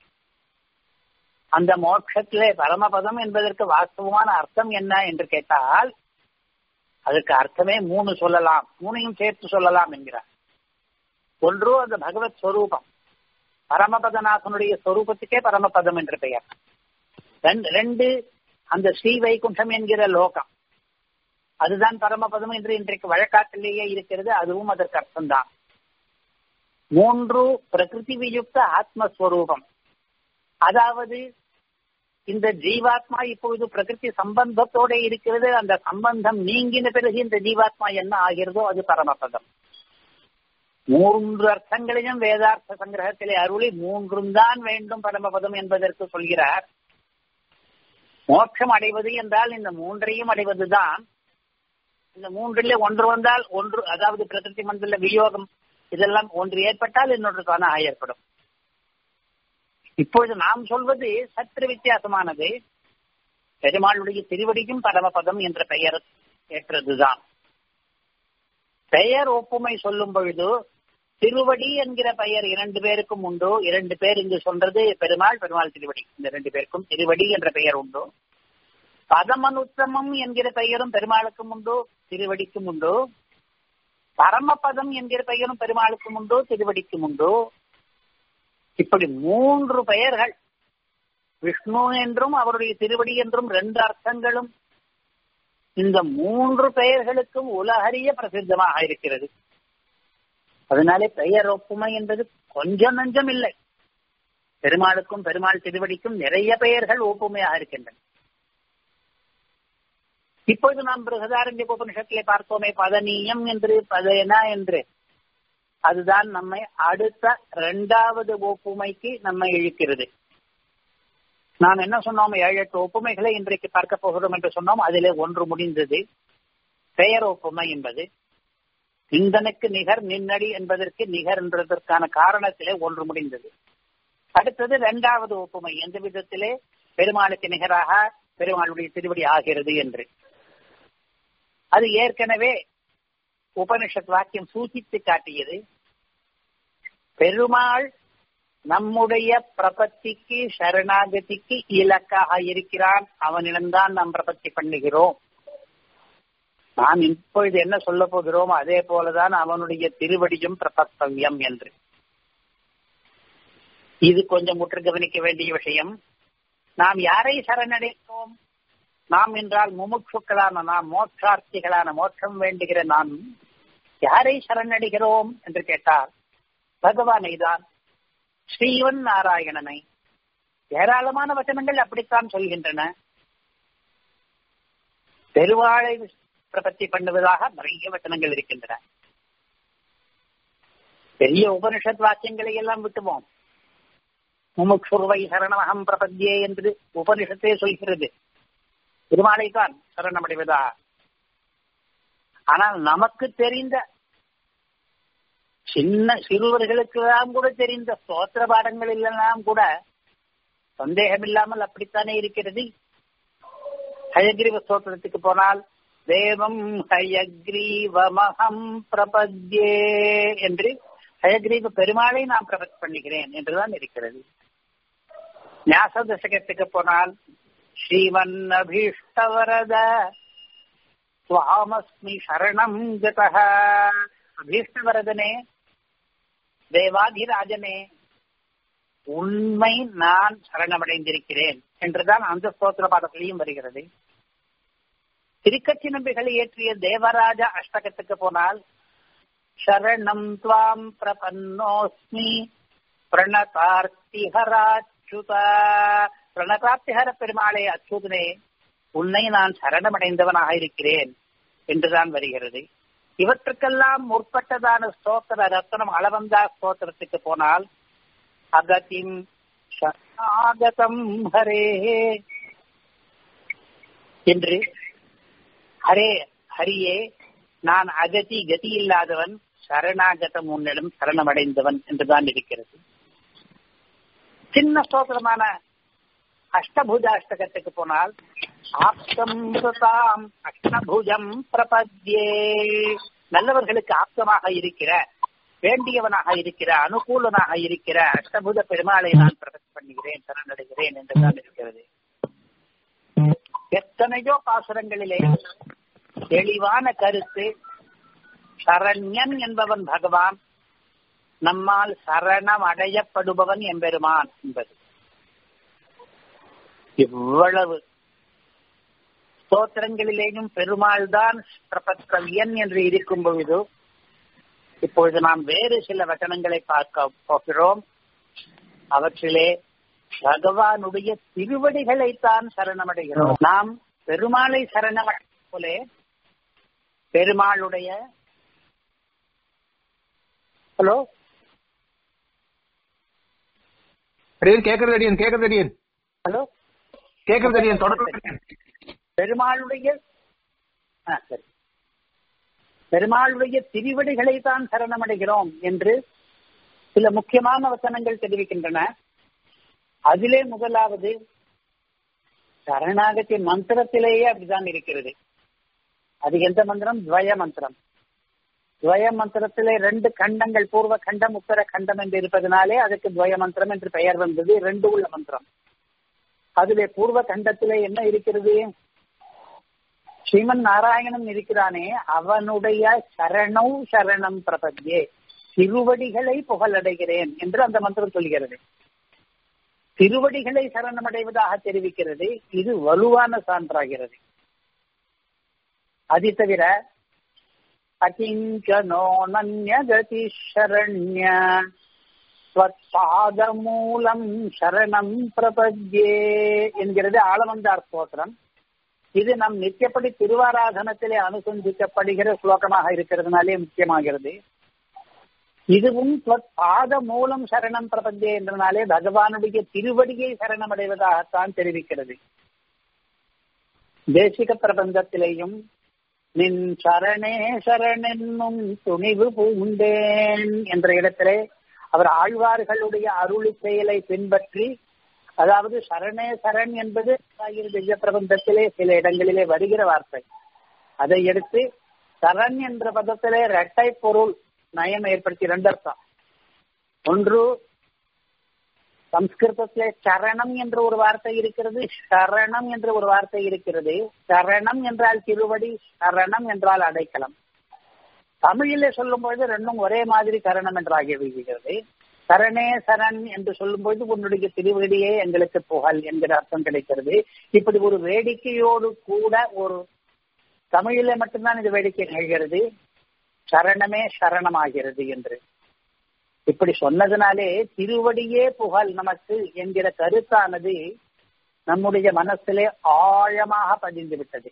S1: அந்த மோட்சத்திலே பரமபதம் என்பதற்கு வாஸ்தவமான அர்த்தம் என்ன என்று கேட்டால் அதுக்கு அர்த்தமே மூணு சொல்லலாம் மூணையும் சேர்த்து சொல்லலாம் என்கிறார் ஒன்று அந்த பகவத் ஸ்வரூபம் பரமபதநாதனுடைய ஸ்வரூபத்துக்கே பரமபதம் என்று பெயர் ரெண்டு அந்த ஸ்ரீ வைகுண்டம் என்கிற லோகம் அதுதான் பரமபதம் என்று இன்றைக்கு வழக்காட்டிலேயே இருக்கிறது அதுவும் அதற்கு அர்த்தம்தான் மூன்று பிரகிருதி வியுக்த ஆத்மஸ்வரூபம் அதாவது இந்த ஜீவாத்மா இப்பொழுது பிரகிருதி சம்பந்தத்தோட இருக்கிறது அந்த சம்பந்தம் நீங்கின பிறகு இந்த ஜீவாத்மா என்ன ஆகிறதோ அது பரமபதம் மூன்று அர்த்தங்களையும் வேதார்த்த சங்கிரகத்திலே அருளி மூன்றும் தான் வேண்டும் பரமபதம் என்பதற்கு சொல்கிறார் மோட்சம் அடைவது என்றால் இந்த மூன்றையும் அடைவதுதான் இந்த மூன்றிலே ஒன்று வந்தால் ஒன்று அதாவது பிரகிருதி மண்டல வியோகம் இதெல்லாம் ஒன்று ஏற்பட்டால் இன்னொன்று தானாக ஏற்படும் இப்பொழுது நாம் சொல்வது சற்று வித்தியாசமானது பெருமாளுடைய திருவடியும் பரமபதம் என்ற பெயர் ஏற்றதுதான் பெயர் ஒப்புமை சொல்லும் பொழுது திருவடி என்கிற பெயர் இரண்டு பேருக்கும் உண்டு இரண்டு பேர் இங்கு சொல்றது பெருமாள் பெருமாள் திருவடி இந்த ரெண்டு பேருக்கும் திருவடி என்ற பெயர் உண்டு பதமனுத்தமம் என்கிற பெயரும் பெருமாளுக்கும் உண்டு திருவடிக்கும் உண்டு பரமபதம் என்கிற பெயரும் பெருமாளுக்கும் உண்டு திருவடிக்கும் உண்டு இப்படி மூன்று பெயர்கள் விஷ்ணு என்றும் அவருடைய திருவடி என்றும் ரெண்டு அர்த்தங்களும் இந்த மூன்று பெயர்களுக்கும் உலகறிய பிரசித்தமாக இருக்கிறது அதனாலே பெயர் ஒப்புமை என்பது கொஞ்சம் நஞ்சம் இல்லை பெருமாளுக்கும் பெருமாள் திருவடிக்கும் நிறைய பெயர்கள் ஒப்புமையாக இருக்கின்றன இப்பொழுது நாம் பிருகதாரண்ய உபனிஷத்திலே பார்த்தோமே பதனீயம் என்று பதனா என்று அதுதான் நம்மை அடுத்த இரண்டாவது ஒப்புமைக்கு நம்மை இழுக்கிறது நாம் என்ன சொன்னோம் ஏழு எட்டு ஒப்புமைகளை இன்றைக்கு பார்க்க போகிறோம் என்று சொன்னோம் அதிலே ஒன்று முடிந்தது பெயர் ஒப்புமை என்பது இந்தனுக்கு நிகர் நின்னடி என்பதற்கு நிகர் என்றதற்கான காரணத்திலே ஒன்று முடிந்தது அடுத்தது இரண்டாவது ஒப்புமை எந்த விதத்திலே பெருமாளுக்கு நிகராக பெருமாளுடைய திருவடி ஆகிறது என்று அது ஏற்கனவே உபனிஷத் வாக்கியம் சூಚಿத்து காட்டியது பெருமாள் நம்முடைய பிரபத்திக்கு சரணாகதிக்கு இலக்காக இருக்கிறான் அவனிடம்தான் நாம் பிரபத்தி பண்ணுகிறோம் நாம் இப்பொழுது என்ன சொல்ல போகிறோம் அதே போலதான் அவனுடைய திருவடியும் பிரபத்தவியம் என்று இது கொஞ்சம் முற்று கவனிக்க வேண்டிய விஷயம் நாம் யாரை சரணடைத்தோம் நாம் என்றால் முமுட்சுக்களான நாம் மோட்சார்த்திகளான மோட்சம் வேண்டுகிற நாம் யாரை சரணடைகிறோம் என்று கேட்டால் பகவானை தான் ஸ்ரீவன் நாராயணனை ஏராளமான வச்சனங்கள் அப்படித்தான் சொல்கின்றன பெருவாழை பிரபத்தி பண்ணுவதாக நிறைய வச்சனங்கள் இருக்கின்றன பெரிய உபனிஷத் வாக்கியங்களை எல்லாம் விட்டுவோம் முமுட்சுர்வை சரணமகம் பிரபத்தியே என்று உபனிஷத்தே சொல்கிறது பெருமாளை தான் சரணமடைவதா ஆனால் நமக்கு தெரிந்த சின்ன சிறுவர்களுக்கு எல்லாம் கூட தெரிந்த ஸ்தோத்திர பாடங்களில் எல்லாம் கூட சந்தேகம் இல்லாமல் அப்படித்தானே இருக்கிறது ஹயக்ரீவ ஸ்தோத்திரத்துக்கு போனால் தேவம் ஹயக்ரீவமகம் பிரபத்யே என்று ஹயக்ரீவ பெருமாளை நான் பிரபத் பண்ணுகிறேன் என்றுதான் இருக்கிறது ஞாச தசகத்துக்கு போனால் ஸ்ரீவன் அபீஷ்டவரத சுவாமஸ்மி சரணம் கதः அபீஷ்டவரதனே தேவாதிராஜனே உண்மை நான் சரணமடைந்திருக்கிறேன் என்றுதான் அந்த ஸ்தோத்திர பாடத்திலையும் வருகிறது திருக்கட்சி நம்பிகளை இயற்றிய தேவராஜ அஷ்டகத்துக்கு போனால் சரணம் துவாம் பிரபன்னோஸ்மி பிரணதார்த்திஹராச்சுதா பிரணதார்த்திஹர பெருமாளே அச்சுதனே உன்னை நான் சரணமடைந்தவனாக இருக்கிறேன் என்றுதான் வருகிறது இவற்றுக்கெல்லாம் முற்பட்டதான ஸ்தோத்திர ரத்னம் அளவந்தா ஸ்தோத்திரத்துக்கு போனால் அகதிம் சரணாகதம் ஹரே என்று ஹரே ஹரியே நான் அகதி கதி இல்லாதவன் சரணாகதம் உன்னிடம் சரணமடைந்தவன் என்றுதான் இருக்கிறது சின்ன ஸ்தோத்திரமான அஷ்டபுஜாஷ்டகத்துக்கு போனால் ஆப்தம் சுதாம் அஷ்டபுஜம் பிரபத்யே நல்லவர்களுக்கு ஆப்தமாக இருக்கிற வேண்டியவனாக இருக்கிற அனுகூலனாக இருக்கிற அஷ்டபுத பெருமாளை நான் பிரபத்தி பண்ணுகிறேன் சரணடைகிறேன் என்றுதான் இருக்கிறது எத்தனையோ பாசுரங்களிலே தெளிவான கருத்து சரண்யன் என்பவன் பகவான் நம்மால் சரணம் அடையப்படுபவன் எம்பெருமான் என்பது இவ்வளவு ஸ்தோத்திரங்களிலேயும் பெருமாள் தான் பிரபத்கல்யன் என்று இருக்கும் பொழுது இப்பொழுது நாம் வேறு சில வச்சனங்களை பார்க்க போகிறோம் அவற்றிலே பகவானுடைய திருவடிகளைத்தான் சரணமடைகிறோம் நாம் பெருமாளை சரணமடை போலே பெருமாளுடைய ஹலோ
S2: அடியன் கேக்குறது அடியன் கேக்குறது அடியன்
S1: ஹலோ
S2: கேக்குறது அடியன் தொடர்ந்து
S1: பெருமாளுடைய ஆ, சரி பெருமாளுடைய திருவடிகளை தான் சரணமடைகிறோம் என்று சில முக்கியமான வசனங்கள் தெரிவிக்கின்றன அதிலே முதலாவது சரணாகதி மந்திரத்திலேயே அப்படிதான் இருக்கிறது அது எந்த மந்திரம் துவய மந்திரம் துவய மந்திரத்திலே ரெண்டு கண்டங்கள் பூர்வ கண்டம் உத்தர கண்டம் என்று இருப்பதனாலே அதுக்கு துவய மந்திரம் என்று பெயர் வந்தது ரெண்டு உள்ள மந்திரம் அதிலே பூர்வ கண்டத்திலே என்ன இருக்கிறது ஸ்ரீமன் நாராயணன் இருக்கிறானே அவனுடைய சரணௌ சரணம் பிரபத்யே திருவடிகளை புகழடைகிறேன் என்று அந்த மந்திரம் சொல்கிறது திருவடிகளை சரணமடைவதாக தெரிவிக்கிறது இது வலுவான சான்றாகிறது அது தவிர அகிஞ்சனோ நன்யகதி சரண்ய மூலம் சரணம் பிரபத்யே என்கிறது ஆளவந்தார் ஸ்தோத்திரம் இது நம் நித்தியப்படி திருவாராதனத்திலே அனுசந்திக்கப்படுகிற ஸ்லோகமாக இருக்கிறதுனாலே முக்கியமாகிறது இதுவும் பாத மூலம் சரணம் பிரபந்தே என்றனாலே பகவானுடைய திருவடியை சரணமடைவதாகத்தான் தெரிவிக்கிறது தேசிக பிரபந்தத்திலேயும் நின் சரணே சரணென்னும் துணிவு பூண்டேன் என்ற இடத்திலே அவர் ஆழ்வார்களுடைய அருளி செயலை பின்பற்றி அதாவது சரணே சரண் என்பது திவ்ய பிரபந்தத்திலே சில இடங்களிலே வருகிற வார்த்தை அதை எடுத்து சரண் என்ற பதத்திலே இரட்டை பொருள் நயம் ஏற்படுத்தி ரெண்டு அர்த்தம் ஒன்று சம்ஸ்கிருதத்திலே சரணம் என்ற ஒரு வார்த்தை இருக்கிறது சரணம் என்ற ஒரு வார்த்தை இருக்கிறது சரணம் என்றால் திருவடி சரணம் என்றால் அடைக்கலம் தமிழிலே சொல்லும் பொழுது ரெண்டும் ஒரே மாதிரி சரணம் என்றாகி விடுகிறது சரணே சரண் என்று சொல்லும்போது உன்னுடைய திருவடியே எங்களுக்கு புகழ் என்கிற அர்த்தம் கிடைக்கிறது இப்படி ஒரு வேடிக்கையோடு கூட ஒரு தமிழில மட்டும்தான் இது வேடிக்கை நிகழ்கிறது சரணமே சரணமாகிறது என்று இப்படி சொன்னதுனாலே திருவடியே புகழ் நமக்கு என்கிற கருத்தானது நம்முடைய மனசிலே ஆழமாக பதிந்து விட்டது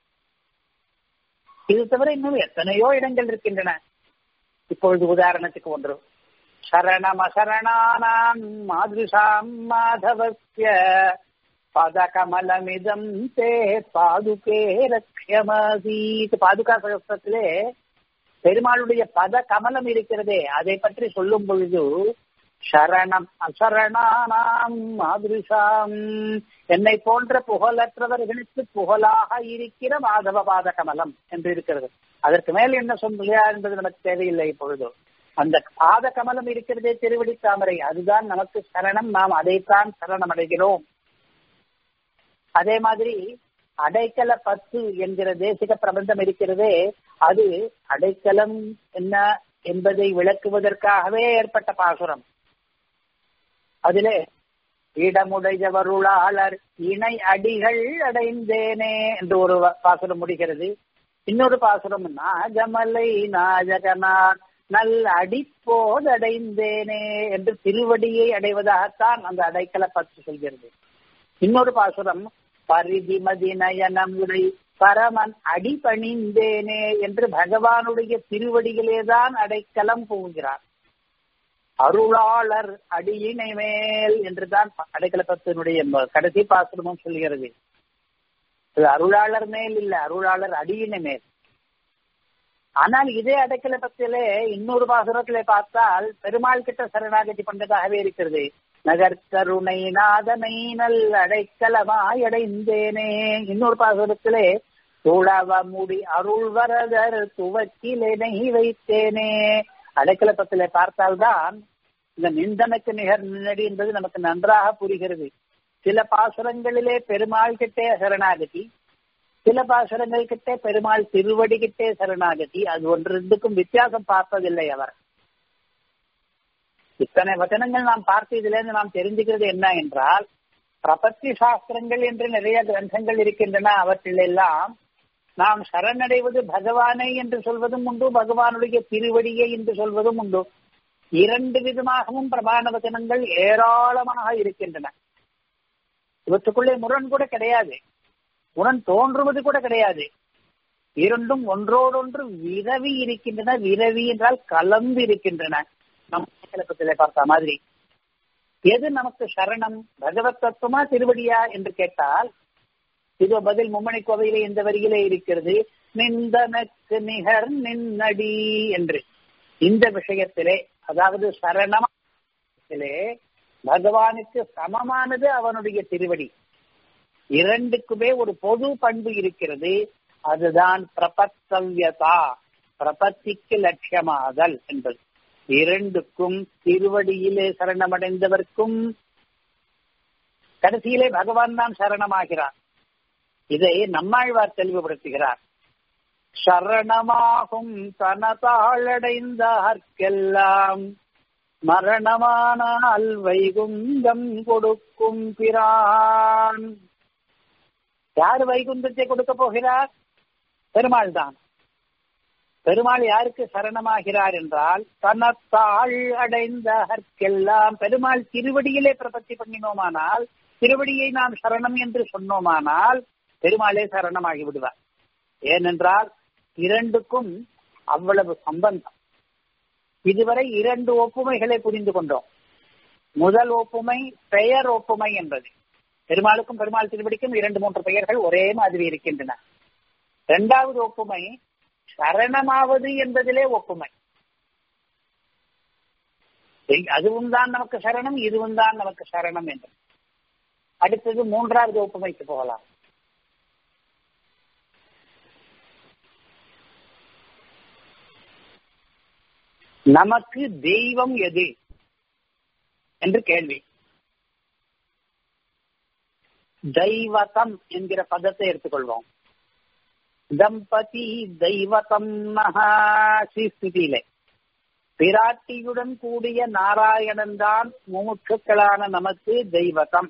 S1: இது தவிர இன்னும் எத்தனையோ இடங்கள் இருக்கின்றன இப்பொழுது உதாரணத்துக்கு ஒன்று சரணமசரணானாம் மாதிருஷாம் மாதவஸ்ய பதகமலமிதம் தே பாதுகே ரக்ஷமதீத் பாதுகா சகஸ்திரத்திலே பெருமாளுடைய பத கமலம் இருக்கிறதே அதை பற்றி சொல்லும் பொழுது சரணம் அசரணானாம் மாதிருஷாம் என்னை போன்ற புகழற்றவர்களுக்கு புகழாக இருக்கிற மாதவ பாத கமலம் என்று இருக்கிறது அதற்கு மேல் என்ன சொல்லுயா என்பது நமக்கு தேவையில்லை இப்பொழுது அந்த பாத கமலம் இருக்கிறதே திருவடி தாமரை அதுதான் நமக்கு சரணம் நாம் அதைத்தான் சரணம் அடைகிறோம் அதே மாதிரி அடைக்கல பத்து என்கிற தேசிக பிரபந்தம் இருக்கிறதே அது அடைக்கலம் என்ன என்பதை விளக்குவதற்காகவே ஏற்பட்ட பாசுரம் அதிலே இடமுடையவருளாளர் இணை அடிகள் அடைந்தேனே என்று ஒரு பாசுரம் முடிகிறது இன்னொரு பாசுரம் நாஜமலை நாயகனார் நல் அடிப்போது அடைந்தேனே என்று திருவடியை அடைவதாகத்தான் அந்த அடைக்கல பத்து சொல்கிறது இன்னொரு பாசுரம் பரிதிமதி நயனம் உடை பரமன் அடிபணிந்தேனே என்று பகவானுடைய திருவடிகளேதான் அடைக்கலம் போகிறார் அருளாளர் அடியினை மேல் என்றுதான் அடைக்கலப்பத்தினுடைய கடைசி பாசுரமும் சொல்கிறது இது அருளாளர் மேல் இல்ல அருளாளர் அடியினை மேல் ஆனால் இதே அடைக்கலப்பத்திலே இன்னொரு பாசுரத்திலே பார்த்தால் பெருமாள் கிட்ட சரணாகதி பண்றதாகவே இருக்கிறது நகர்கருணை நாதனை நல் அடைக்கலமாய் அடைந்தேனே இன்னொரு பாசுரத்திலே துளவ முடி அருள் வரதர் துவக்கிலேனை வைத்தேனே அடைக்கலப்பத்திலே பார்த்தால்தான் இந்த நிந்தனுக்கு நிகர் நின்னடி என்பது நமக்கு நன்றாக புரிகிறது சில பாசுரங்களிலே பெருமாள் கிட்டே சரணாகதி சில பாசுரங்கள் கிட்டே பெருமாள் திருவடி கிட்டே சரணாகதி அது ஒன்று ரெண்டுக்கும் வித்தியாசம் பார்ப்பதில்லை அவர் இத்தனை வச்சனங்கள் நாம் பார்த்ததிலிருந்து நாம் தெரிஞ்சுக்கிறது என்ன என்றால் பிரபத்தி சாஸ்திரங்கள் என்று நிறைய கிரந்தங்கள் இருக்கின்றன அவற்றிலெல்லாம் நாம் சரணடைவது பகவானை என்று சொல்வதும் உண்டு பகவானுடைய திருவடியை என்று சொல்வதும் உண்டு இரண்டு விதமாகவும் பிரமாண வச்சனங்கள் ஏராளமாக இருக்கின்றன இவற்றுக்குள்ளே முரண் கூட கிடையாது முரண் தோன்றுவது கூட கிடையாது இரண்டும் ஒன்றோடொன்று விரவி இருக்கின்றன விரவி என்றால் கலந்து இருக்கின்றன நம் சிலப்பத்திலே பார்த்த மாதிரி எது நமக்கு சரணம் பகவத் தத்துவமா திருவடியா என்று கேட்டால் இது பதில் மும்மணி கோவையிலே இந்த வரியிலே இருக்கிறது நிந்தனக்கு நிகர் நின்னடி என்று இந்த விஷயத்திலே அதாவது சரணத்திலே பகவானுக்கு சமமானது அவனுடைய திருவடி இரண்டுக்குமே ஒரு பொது பண்பு இருக்கிறது அதுதான் பிரபத்தவ்யதா பிரபத்திக்கு லட்சியமாதல் என்பது இரண்டுக்கும் திருவடியிலே சரணமடைந்தவர்க்கும் கடைசியிலே பகவான் தான் சரணமாகிறார் இதை நம்மாழ்வார் தெளிவுபடுத்துகிறார் சரணமாகும் தனதாளடைந்தார்க்கெல்லாம் மரணமானால் வைகுந்தம் கொடுக்கும் பிரான் யார் வைகுந்தத்தை கொடுக்க போகிறார் பெருமாள் தான் பெருமாள் யாருக்கு சரணமாகிறார் என்றால் தனத்தாள் அடைந்தார்க்கெல்லாம் பெருமாள் திருவடியிலே பிரபத்தி பண்ணினோமானால் திருவடியை நாம் சரணம் என்று சொன்னோமானால் பெருமாளே சரணமாகி விடுவார் ஏனென்றால் இரண்டுக்கும் அவ்வளவு சம்பந்தம் இதுவரை இரண்டு ஒப்புமைகளை புரிந்து கொண்டோம் முதல் ஒப்புமை பெயர் ஒப்புமை என்பது பெருமாளுக்கும் பெருமாள் திருவடிக்கும் இரண்டு மூன்று பெயர்கள் ஒரே மாதிரி இருக்கின்றன இரண்டாவது ஒப்புமை சரணமாவது என்பதிலே ஒப்புமை அதுவும் தான் நமக்கு சரணம் இதுவும் தான் நமக்கு சரணம் என்று அடுத்தது மூன்றாவது ஒப்புமைக்கு போகலாம் நமக்கு தெய்வம் எது என்று கேள்வி தெய்வதம் என்கிற பதத்தை எடுத்துக்கொள்வோம் தம்பதி தெய்வதம் மகாசிஸ்தியிலே பிராட்டியுடன் கூடிய நாராயணன் தான் முமுட்சுக்களான நமக்கு தெய்வதம்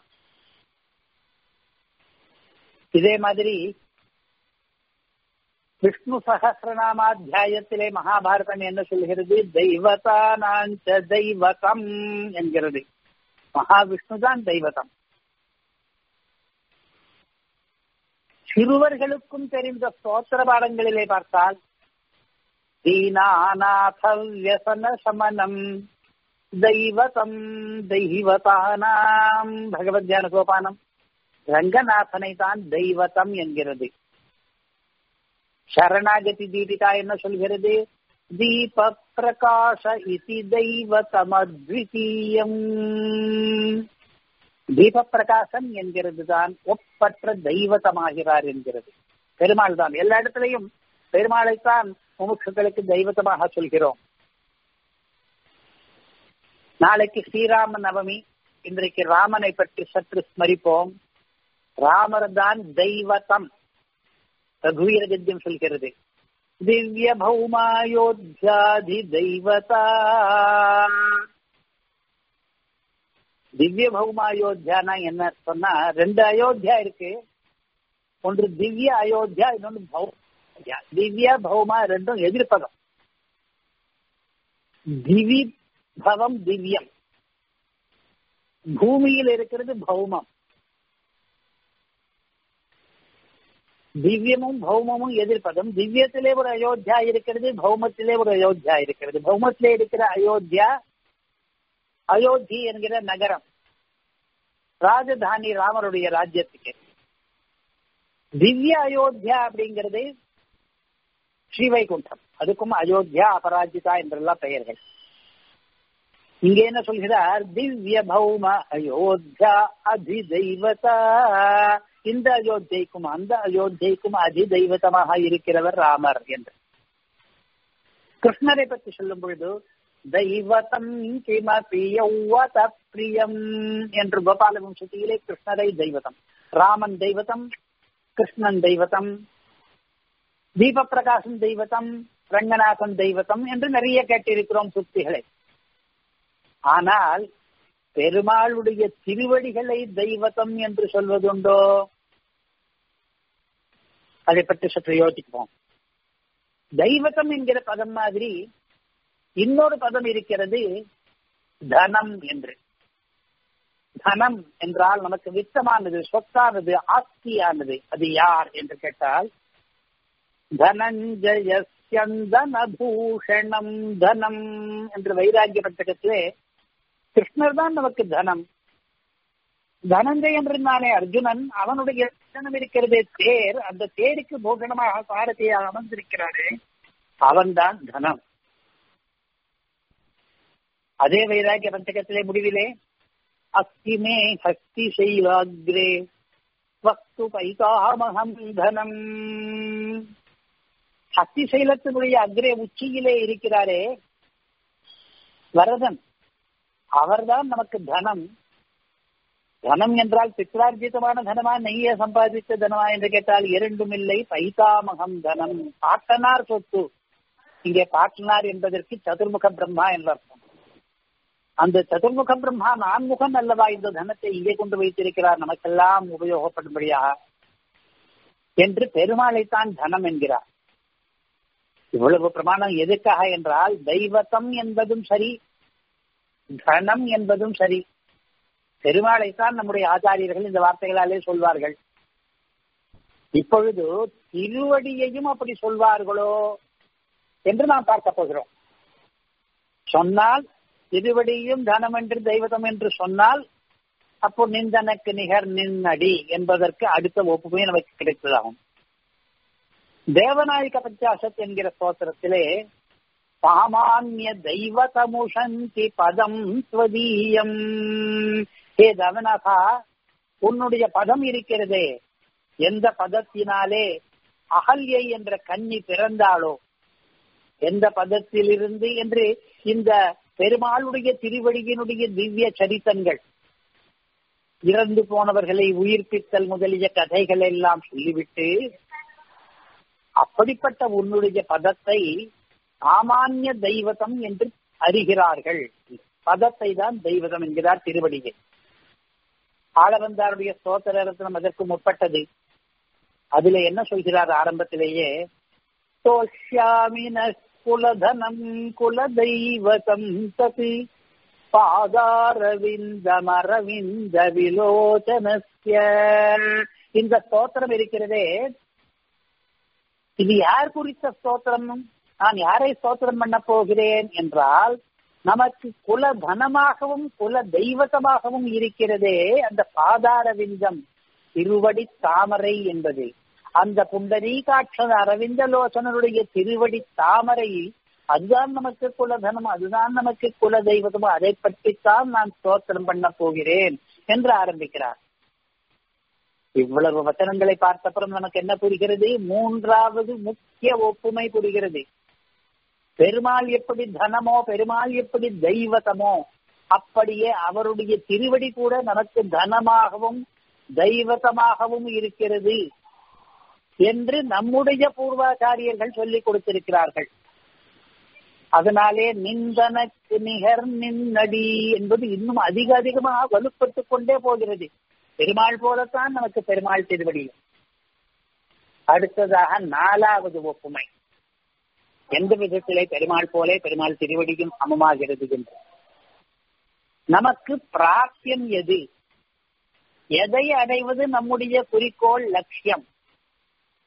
S1: இதே மாதிரி விஷ்ணு சகசிரநாமாத்தியாயத்திலே மகாபாரதம் என்ன சொல்கிறது தெய்வதானாஞ்ச தெய்வதம் என்கிறது மகாவிஷ்ணு தான் தெய்வதம் சிறுவர்களுக்கும் தெரிந்த ஸ்தோத்திர பாடங்களிலே பார்த்தால் தீனாநாத வியசன சமனம் தெய்வதம் தெய்வதானாம் பகவத் தியான சோபானம் ரங்கநாதனை தான் தெய்வதம் என்கிறது சரணாகதி தீபிகா என்ன சொல்கிறது தீப பிரகாஷ இதி தெய்வதமத்விதீயம் தீப பிரகாசம் என்கிறது தான் ஒப்பற்ற தெய்வத்தமாகிறார் என்கிறது பெருமாள் தான் எல்லா இடத்திலையும் பெருமாளைத்தான் முமுட்சுகளுக்கு தெய்வத்தமாக சொல்கிறோம் நாளைக்கு ஸ்ரீராம நவமி இன்றைக்கு ராமனை பற்றி சற்று ஸ்மரிப்போம் ராமர் தான் தெய்வத்தம் ரகுவீர கத்தியம் சொல்கிறது திவ்ய பௌமாயோத்தியாதி தெய்வதா திவ்ய பௌம அயோத்தியானா என்ன சொன்னா ரெண்டு அயோத்தியா இருக்கு ஒன்று திவ்ய அயோத்தியா இன்னொன்று பௌம திவ்ய பௌமா ரெண்டும் எதிர்ப்பதம் திவி பவம் திவ்யம் பூமியில் இருக்கிறது பௌமம் திவ்யமும் பௌமமும் எதிர்ப்பதும் திவ்யத்திலே ஒரு அயோத்தியா இருக்கிறது பௌமத்திலே ஒரு அயோத்தியா இருக்கிறது பௌமத்திலே இருக்கிற அயோத்தியா அயோத்தி என்கிற நகரம் ராஜதானி ராமருடைய ராஜ்யத்துக்கு திவ்ய அயோத்தியா அப்படிங்கிறது ஸ்ரீவைகுண்டம் அதுக்கும் அயோத்தியா அபராஜிதா என்றெல்லாம் பெயர்கள் இங்க என்ன சொல்கிறார் திவ்ய பௌம அயோத்தியா அதிதெய்வதா இந்த அயோத்தியைக்கும் அந்த அயோத்தியைக்கும் அதிதெய்வதமாக இருக்கிறவர் ராமர் என்று கிருஷ்ணரை பற்றி சொல்லும் பொழுது தெய்வதம் கிமபி யௌவத பிரியம் என்று கோபால வம்சத்திலே கிருஷ்ணரை தெய்வதம் ராமன் தெய்வதம் கிருஷ்ணன் தெய்வதம் தீப பிரகாசம் தெய்வதம் ரங்கநாதன் தெய்வதம் என்று நிறைய கேட்டிருக்கிறோம் சுக்திகளை ஆனால் பெருமாளுடைய திருவடிகளை தெய்வதம் என்று சொல்வதுண்டோ அதை பற்றி சற்று யோசிப்போம் தெய்வதம் என்கிற பதம் மாதிரி இன்னொரு பதம் இருக்கிறது தனம் என்று தனம் என்றால் நமக்கு வித்தமானது சொத்தானது ஆஸ்தியானது அது யார் என்று கேட்டால் தனஞ்சயஸ்யந்தன பூஷணம் தனம் என்று வைராகிய பட்டகத்திலே கிருஷ்ணர் தான் நமக்கு தனம் தனஞ்சயன் இருந்தானே அர்ஜுனன் அவனுடைய தனம் இருக்கிறதே தேர் அந்த தேருக்கு பூஷணமாக சாரதியாக அமர்ந்திருக்கிறாரே அவன்தான் தனம் அதே வைராகிய பஞ்சகத்திலே முடிவிலே அஸ்திமே ஹஸ்தி சைலாகிரே வஸ்து பைகாமகம் தனம் ஹஸ்தி சைலத்தினுடைய அக்ரே உச்சியிலே இருக்கிறாரே வரதன் அவர்தான் நமக்கு தனம் தனம் என்றால் பித்ரார்ஜிதமான தனமா நெய்ய சம்பாதித்த தனமா என்று கேட்டால் இரண்டும் இல்லை பைதாமகம் தனம் பாட்டனார் சொத்து இங்கே பாட்டனார் என்பதற்கு சதுர்முக பிரம்மா என்று அர்த்தம் அந்த சதுர்முக பிரம்மா நான்முகன் அல்லவா இந்த தனத்தை இங்கே கொண்டு வைத்திருக்கிறார் நமக்கெல்லாம் உபயோகப்படும்படியாக என்று பெருமாளைத்தான் தனம் என்கிறார் இவ்வளவு பிரமாணம் எதுக்காக என்றால் தெய்வத்தம் என்பதும் சரி தனம் என்பதும் சரி பெருமாளைத்தான் நம்முடைய ஆச்சாரியர்கள் இந்த வார்த்தைகளாலே சொல்வார்கள் இப்பொழுது திருவடியையும் அப்படி சொல்வார்களோ என்று நாம் பார்க்க போகிறோம் சொன்னால் திருவடியும் தனம் என்று தெய்வதம் என்று சொன்னால் அப்போ நிந்தனக்கு நிகர் நின்னடி என்பதற்கு அடுத்த ஒப்புமை நமக்கு கிடைத்ததாகும் தேவநாயக பஞ்சாசத் என்கிற ஸ்தோத்திரத்திலே சாமானிய தெய்வதமுஷந்தி பதம் ஸ்வதீயம் ஹே தவனகா உன்னுடைய பதம் இருக்கிறதே எந்த பதத்தினாலே அகல்யை என்ற கன்னி பிறந்தாளோ எந்த பதத்திலிருந்து என்று இந்த பெருமாளுடைய திருவடியினுடைய திவ்ய சரித்தங்கள் இறந்து போனவர்களை உயிர்ப்பித்தல் முதலிய கதைகள் எல்லாம் சொல்லிவிட்டு அப்படிப்பட்ட உன்னுடைய பதத்தை சாமானிய தெய்வதம் என்று அறிகிறார்கள் பதத்தை தான் தெய்வதம் என்கிறார் திருவடியை ஆளவந்தாருடைய ஸ்தோத்திர ரத்னம் அதற்கு முற்பட்டது அதுல என்ன சொல்கிறார் ஆரம்பத்திலேயே தோஷ்யாமின குலதனம் குல தெய்வதம் தது பாதாரவிந்தமரவிந்த விலோச்சனஸ்ய இந்த ஸ்தோத்திரம் இருக்கிறதே இது யார் குறித்த ஸ்தோத்திரம் நான் யாரை ஸ்தோத்திரம் பண்ண போகிறேன் என்றால் நமக்கு குல தனமாகவும் குல தெய்வத்தமாகவும் இருக்கிறதே அந்த பாதார விந்தம் திருவடி தாமரை என்பது அந்த புண்டரீகாட்சன் அரவிந்த லோசனருடைய திருவடி தாமரை அதுதான் நமக்கு குலதனம் அதுதான் நமக்கு குல தெய்வதமோ அதை பற்றித்தான் நான் ஸ்தோத்திரம் பண்ண போகிறேன் என்று ஆரம்பிக்கிறார் இவ்வளவு வச்சனங்களை பார்த்தப்புறம் நமக்கு என்ன புரிகிறது மூன்றாவது முக்கிய ஒப்புமை புரிகிறது பெருமாள் எப்படி தனமோ பெருமாள் எப்படி தெய்வதமோ அப்படியே அவருடைய திருவடி கூட நமக்கு தனமாகவும் தெய்வதமாகவும் இருக்கிறது என்று நம்முடைய பூர்வாச்சாரியர்கள் சொல்லிக் கொடுத்திருக்கிறார்கள் அதனாலே நிந்தனக்கு நிகர் நின்னடி என்பது இன்னும் அதிக அதிகமாக வலுப்பட்டுக் கொண்டே போகிறது பெருமாள் போலத்தான் நமக்கு பெருமாள் திருவடி அடுத்ததாக நாலாவது ஒப்புமை எந்த விதத்திலே பெருமாள் போலே பெருமாள் திருவடியும் சமமாகிறது என்று நமக்கு பிராப்தியம் எது எதை அடைவது நம்முடைய குறிக்கோள் லட்சியம்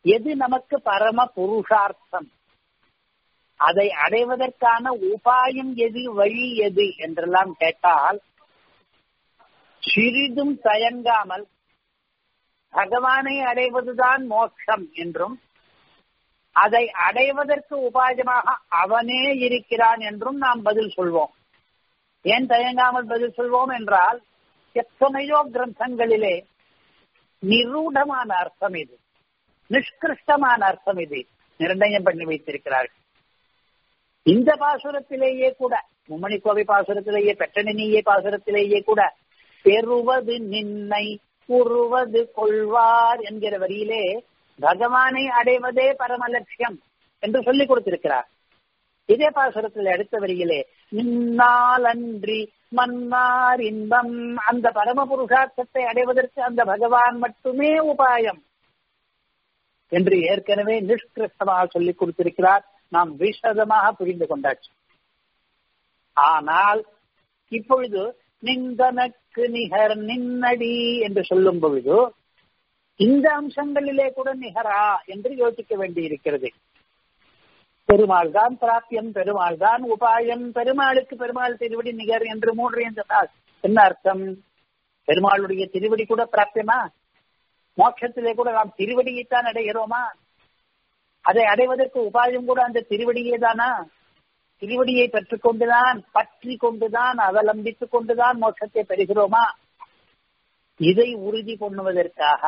S1: எது நமக்கு பரம புருஷார்த்தம் அதை அடைவதற்கான உபாயம் எது வழி எது என்றெல்லாம் கேட்டால் சிறிதும் தயங்காமல் பகவானை அடைவதுதான் மோட்சம் என்றும் அதை அடைவதற்கு உபாயமாக அவனே இருக்கிறான் என்றும் நாம் பதில் சொல்வோம் ஏன் தயங்காமல் பதில் சொல்வோம் என்றால் எத்தனையோ கிரந்தங்களிலே நிரூடமான அர்த்தம் இது நிஷ்கிருஷ்டமான அர்த்தம் இது நிர்ணயம் பண்ணி வைத்திருக்கிறார்கள் இந்த பாசுரத்திலேயே கூட மும்மணி கோவை பாசுரத்திலேயே பெற்றனியே பாசுரத்திலேயே கூட பெறுவது நின்னை உருவது கொள்வார் என்கிற வரியிலே பகவானை அடைவதே பரம லட்சியம் என்று சொல்லிக் கொடுத்திருக்கிறார் இதே பாசுரத்தில் அடுத்த வரியிலே நின்னால் அன்றி மன்னார் இன்பம் அந்த பரம புருஷார்த்தத்தை அடைவதற்கு அந்த பகவான் மட்டுமே உபாயம் என்று ஏற்கனவே நிஷ்கிருஷ்டமாக சொல்லிக் கொடுத்திருக்கிறார் நாம் விசதமாக புரிந்து கொண்டாச்சு ஆனால் இப்பொழுது நிந்தனக்கு நிகர் நின்னடி என்று சொல்லும் பொழுது இந்த அம்சங்களிலே கூட நிகரா என்று யோசிக்க வேண்டி இருக்கிறது பெருமாள் தான் பிராப்தியம் பெருமாள் தான் உபாயம் பெருமாளுக்கு பெருமாள் திருவடி நிகர் என்று மூன்று என்றால் என்ன அர்த்தம் பெருமாளுடைய திருவடி கூட பிராப்தியமா மோட்சத்திலே கூட நாம் திருவடியைத்தான் அடைகிறோமா அதை அடைவதற்கு உபாயம் கூட அந்த திருவடியே தானா திருவடியை பெற்றுக் கொண்டுதான் பற்றி கொண்டுதான் அவலம்பித்துக் கொண்டுதான் மோட்சத்தை பெறுகிறோமா இதை உறுதி பண்ணுவதற்காக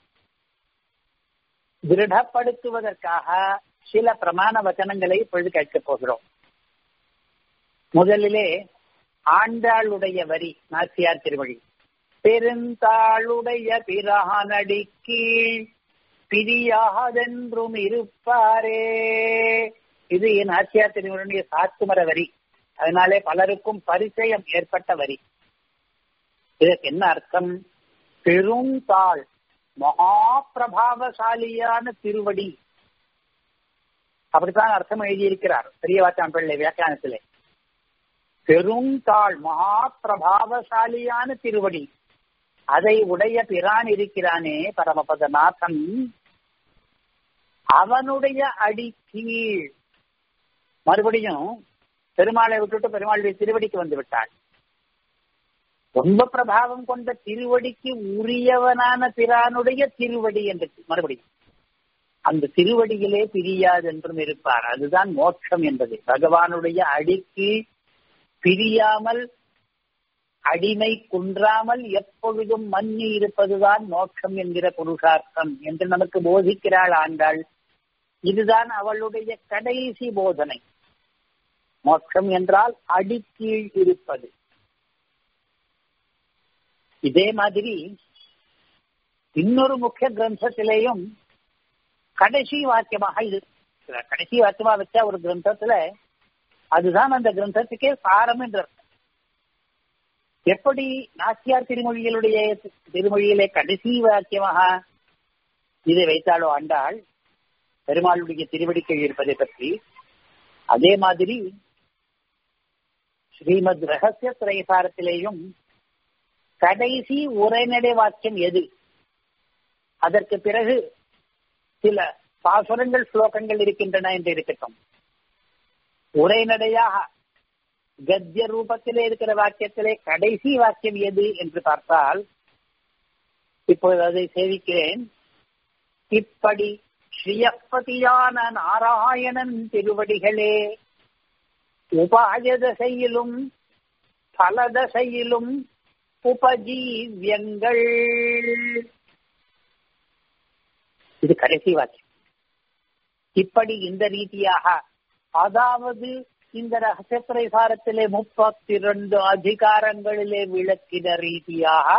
S1: திருடப்படுத்துவதற்காக சில பிரமாண வச்சனங்களை இப்பொழுது கேட்கப் போகிறோம் முதலிலே ஆண்டாளுடைய வரி நாச்சியார் திருமொழி பெருந்தாளுடைய பிரானடி கீழ் பிரியாதென்றும் இருப்பாரே இது என் ஆச்சியார் திருமொழியுடைய சாத்துமர வரி அதனாலே பலருக்கும் பரிச்சயம் ஏற்பட்ட வரி இதற்கு என்ன அர்த்தம் பெருந்தாள் மகா பிரபாவசாலியான திருவடி அப்படித்தான் அர்த்தம் எழுதியிருக்கிறார் பெரியவாச்சான் பிள்ளை வியாக்கியானத்திலே பெருந்தாள் மகா பிரபாவசாலியான திருவடி அதை உடைய பிரான் இருக்கிறானே பரமபதநாதன் அவனுடைய அடி கீழ் மறுபடியும் பெருமாளை விட்டுட்டு பெருமாளுடைய திருவடிக்கு வந்து விட்டாள் ரொம்ப பிரபாவம் கொண்ட திருவடிக்கு உரியவனான பிரானுடைய திருவடி என்று மறுபடியும் அந்த திருவடியிலே பிரியாது என்றும் இருப்பார் அதுதான் மோட்சம் என்பது பகவானுடைய அடிக்கு பிரியாமல் அடிமை குன்றாமல் எப்பொழுதும் மன்னி இருப்பதுதான் மோட்சம் என்கிற புருஷார்த்தம் என்று நமக்கு போதிக்கிறாள் ஆண்டாள் இதுதான் அவளுடைய கடைசி போதனை மோட்சம் என்றால் அடிக்கீழ் இருப்பது இதே மாதிரி இன்னொரு முக்கிய கிரந்தத்திலேயும் கடைசி வாக்கியமாக இது கடைசி வாக்கியமா வச்ச ஒரு கிரந்தத்துல அதுதான் அந்த கிரந்தத்துக்கே சாரம் என்ற எப்படி நாச்சியார் திருமொழிகளுடைய திருமொழியிலே கடைசி வாக்கியமாக இதை வைத்தாலோ ஆண்டாள் பெருமாளுடைய திருவடிக்கை இருப்பதை பற்றி அதே மாதிரி ஸ்ரீமத் ரகசிய திரைசாரத்திலேயும் கடைசி உரைநடை வாக்கியம் எது அதற்கு பிறகு சில பாசுரங்கள் ஸ்லோகங்கள் இருக்கின்றன என்று இருக்கட்டும் உரைநடையாக கத்திய ரூபத்திலே இருக்கிற வாக்கியத்திலே கடைசி வாக்கியம் எது என்று பார்த்தால் இப்பொழுது அதை சேவிக்கிறேன் இப்படி ஸ்ரீயப்பதியான நாராயணன் திருவடிகளே உபாய தசையிலும் பலதசையிலும் உபஜீவியங்கள் இது கடைசி வாக்கியம் இப்படி இந்த ரீதியாக அதாவது இந்த ரகசிய பிரசாரத்திலே முப்பத்தி இரண்டு அதிகாரங்களிலே விளக்கின ரீதியாக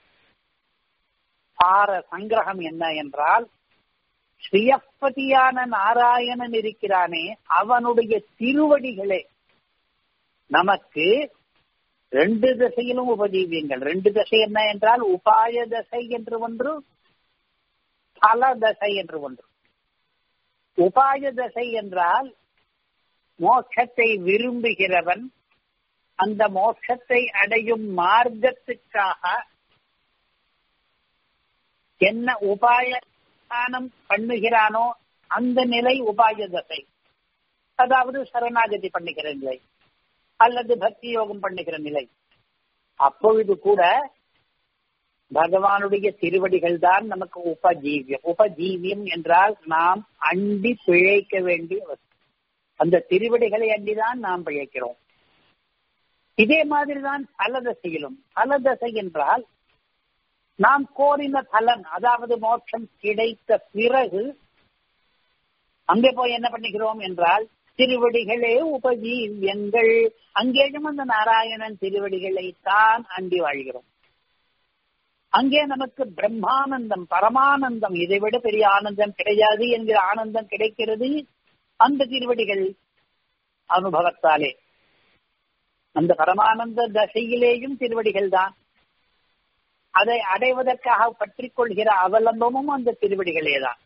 S1: சார சங்கிரகம் என்ன என்றால் ஸ்ரீயப்பதியான நாராயணன் இருக்கிறானே அவனுடைய திருவடிகளே நமக்கு ரெண்டு திசையிலும் உபஜீவியங்கள் ரெண்டு திசை என்ன என்றால் உபாய தசை என்று ஒன்று பல தசை என்று ஒன்று உபாய தசை என்றால் மோட்சத்தை விரும்புகிறவன் அந்த மோட்சத்தை அடையும் மார்க்கத்துக்காக என்ன உபாய அனுஷ்டானம் பண்ணுகிறானோ அந்த நிலை உபாய தசை அதாவது சரணாகதி பண்ணுகிற நிலை அல்லது பக்தி யோகம் பண்ணுகிற நிலை அப்பொழுது கூட பகவானுடைய திருவடிகள் தான் நமக்கு உபஜீவியம் உபஜீவியம் என்றால் நாம் அண்டி பிழைக்க வேண்டிய வஸ்து அந்த திருவடிகளை அண்டிதான் நாம் பிழைக்கிறோம் இதே மாதிரிதான் பலதசையிலும் பலதசை என்றால் நாம் கோரின பலன் அதாவது மோட்சம் கிடைத்த பிறகு அங்கே போய் என்ன பண்ணுகிறோம் என்றால் திருவடிகளே உபஜீவியங்கள் அங்கேயும் அந்த நாராயணன் திருவடிகளை தான் அண்டி வாழ்கிறோம் அங்கே நமக்கு பிரம்மானந்தம் பரமானந்தம் இதை விட பெரிய ஆனந்தம் கிடையாது என்கிற ஆனந்தம் கிடைக்கிறது அந்த திருவடிகள் அனுபவத்தாலே அந்த பரமானந்த தசையிலேயும் திருவடிகள் தான் அதை அடைவதற்காக பற்றிக் கொள்கிற அவலம்பமும் அந்த திருவடிகளே தான்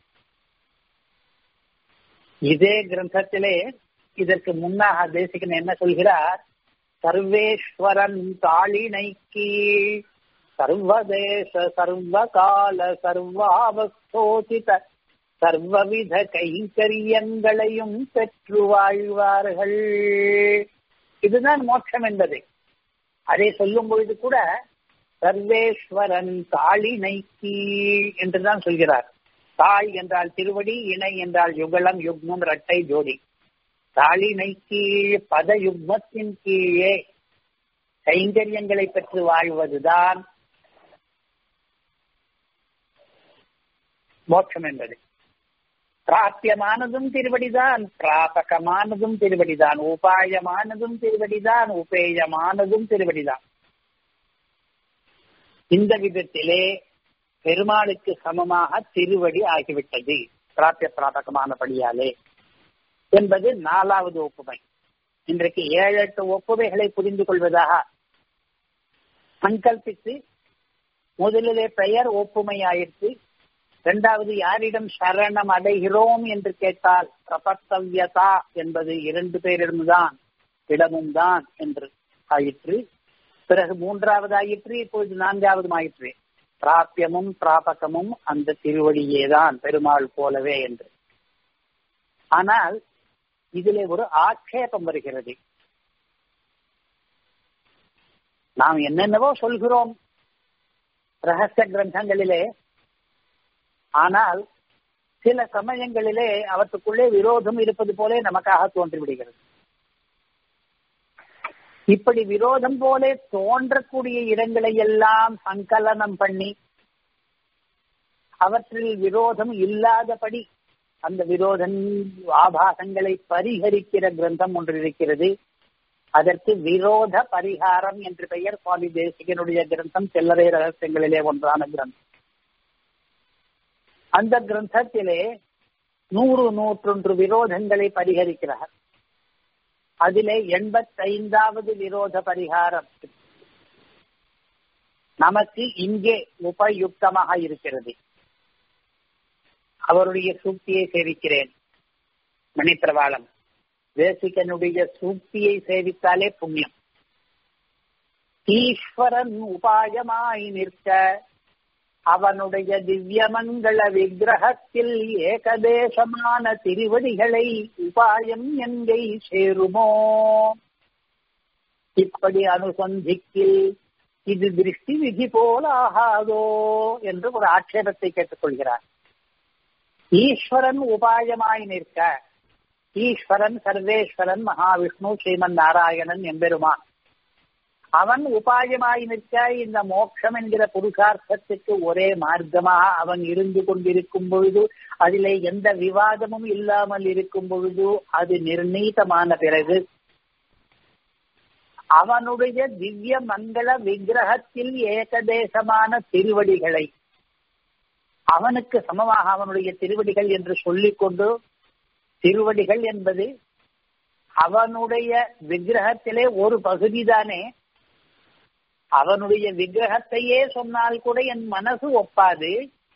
S1: இதே கிரந்தத்திலே இதற்கு முன்னாக தேசிகன் என்ன சொல்கிறார் சர்வேஸ்வரன் தாளினை கீழ் சர்வதேச சர்வகால சர்வாவஸ்தோசித சர்வவித கைங்கரியங்களையும் பெற்று வாழ்வார்கள் இதுதான் மோட்சம் என்பது அதை சொல்லும் பொழுது கூட சர்வேஸ்வரன் தாளினை கீழ் என்றுதான் சொல்கிறார் தாய் என்றால் திருவடி இணை என்றால் யுகலம் யுக்மம் இரட்டை ஜோடி தாளினை கீழ் பத யுக்மத்தின் கீழே கைங்கரியங்களை பெற்று வாழ்வதுதான் மோட்சம் என்பது பிராத்தியமானதும் திருவடிதான் பிராபகமானதும் திருவடிதான் உபாயமானதும் திருவடிதான் உபேயமானதும் திருவடிதான் இந்த விதத்திலே பெருமாளுக்கு சமமாக திருவடி ஆகிவிட்டது பிராத்திய பிராபகமானபடியாலே என்பது நாலாவது ஒப்புமை இன்றைக்கு ஏழு எட்டு ஒப்புமைகளை புரிந்து கொள்வதாக சங்கல்பித்து முதலிலே பெயர் ஒப்புமையாயிற்று இரண்டாவது யாரிடம் சரணம் அடைகிறோம் என்று கேட்டால் பிரபத்தவ்யதா என்பது இரண்டு பேரிடம்தான் இடமும் தான் என்று ஆயிற்று பிறகு மூன்றாவது ஆயிற்று இப்பொழுது நான்காவதும் ஆயிற்று பிராபியமும் பிராபகமும் அந்த திருவடியேதான் பெருமாள் போலவே என்று ஆனால் இதிலே ஒரு ஆட்சேபம் வருகிறது நாம் என்னென்னவோ சொல்கிறோம் ரகசிய கிரந்தங்களிலே ஆனால் சில சமயங்களிலே அவற்றுக்குள்ளே விரோதம் இருப்பது போலே நமக்காக தோன்றிவிடுகிறது இப்படி விரோதம் போலே தோன்றக்கூடிய இடங்களை எல்லாம் சங்கலனம் பண்ணி அவற்றில் விரோதம் இல்லாதபடி அந்த விரோத ஆபாசங்களை பரிகரிக்கிற கிரந்தம் ஒன்று இருக்கிறது அதற்கு விரோத பரிகாரம் என்று பெயர் சுவாமி தேசிகனுடைய கிரந்தம் செல்லறை ரகசியங்களிலே ஒன்றான கிரந்தம் அந்த கிரந்தத்திலே நூறு நூற்றொன்று விரோதங்களை பரிகரிக்கிறார் அதிலே எண்பத்தைந்தாவது விரோத பரிகாரம் நமக்கு இங்கே உபயுக்தமாக இருக்கிறது அவருடைய சூக்தியை சேவிக்கிறேன் மணிப்பிரவாளம் தேசிகனுடைய சூக்தியை சேவித்தாலே புண்ணியம் ஈஸ்வரன் உபாயமாய் நிற்க அவனுடைய திவ்யமங்கள விக்கிரகத்தில் ஏகதேசமான திருவடிகளை உபாயம் எங்கை சேருமோ இப்படி அனுசந்திக்கில் இது திருஷ்டி விதி போலாகாதோ என்று ஒரு ஆட்சேபத்தை கேட்டுக்கொள்கிறார் ஈஸ்வரன் உபாயமாய் நிற்க ஈஸ்வரன் சர்வேஸ்வரன் மகாவிஷ்ணு ஸ்ரீமன் நாராயணன் எம்பெருமான் அவன் உபாயமாய் நிற்க இந்த மோட்சம் என்கிற புருஷார்த்தத்துக்கு ஒரே மார்க்கமாக அவன் இருந்து கொண்டிருக்கும் பொழுது அதிலே எந்த விவாதமும் இல்லாமல் இருக்கும் பொழுது அது நிர்ணீதமான பிறகு அவனுடைய திவ்ய மங்கள விக்கிரகத்தில் ஏகதேசமான திருவடிகளை அவனுக்கு சமமாக அவனுடைய திருவடிகள் என்று சொல்லிக்கொண்டு திருவடிகள் என்பது அவனுடைய விக்கிரகத்திலே ஒரு பகுதிதானே அவனுடைய விக்கிரகத்தையே சொன்னால் கூட என் மனசு ஒப்பாது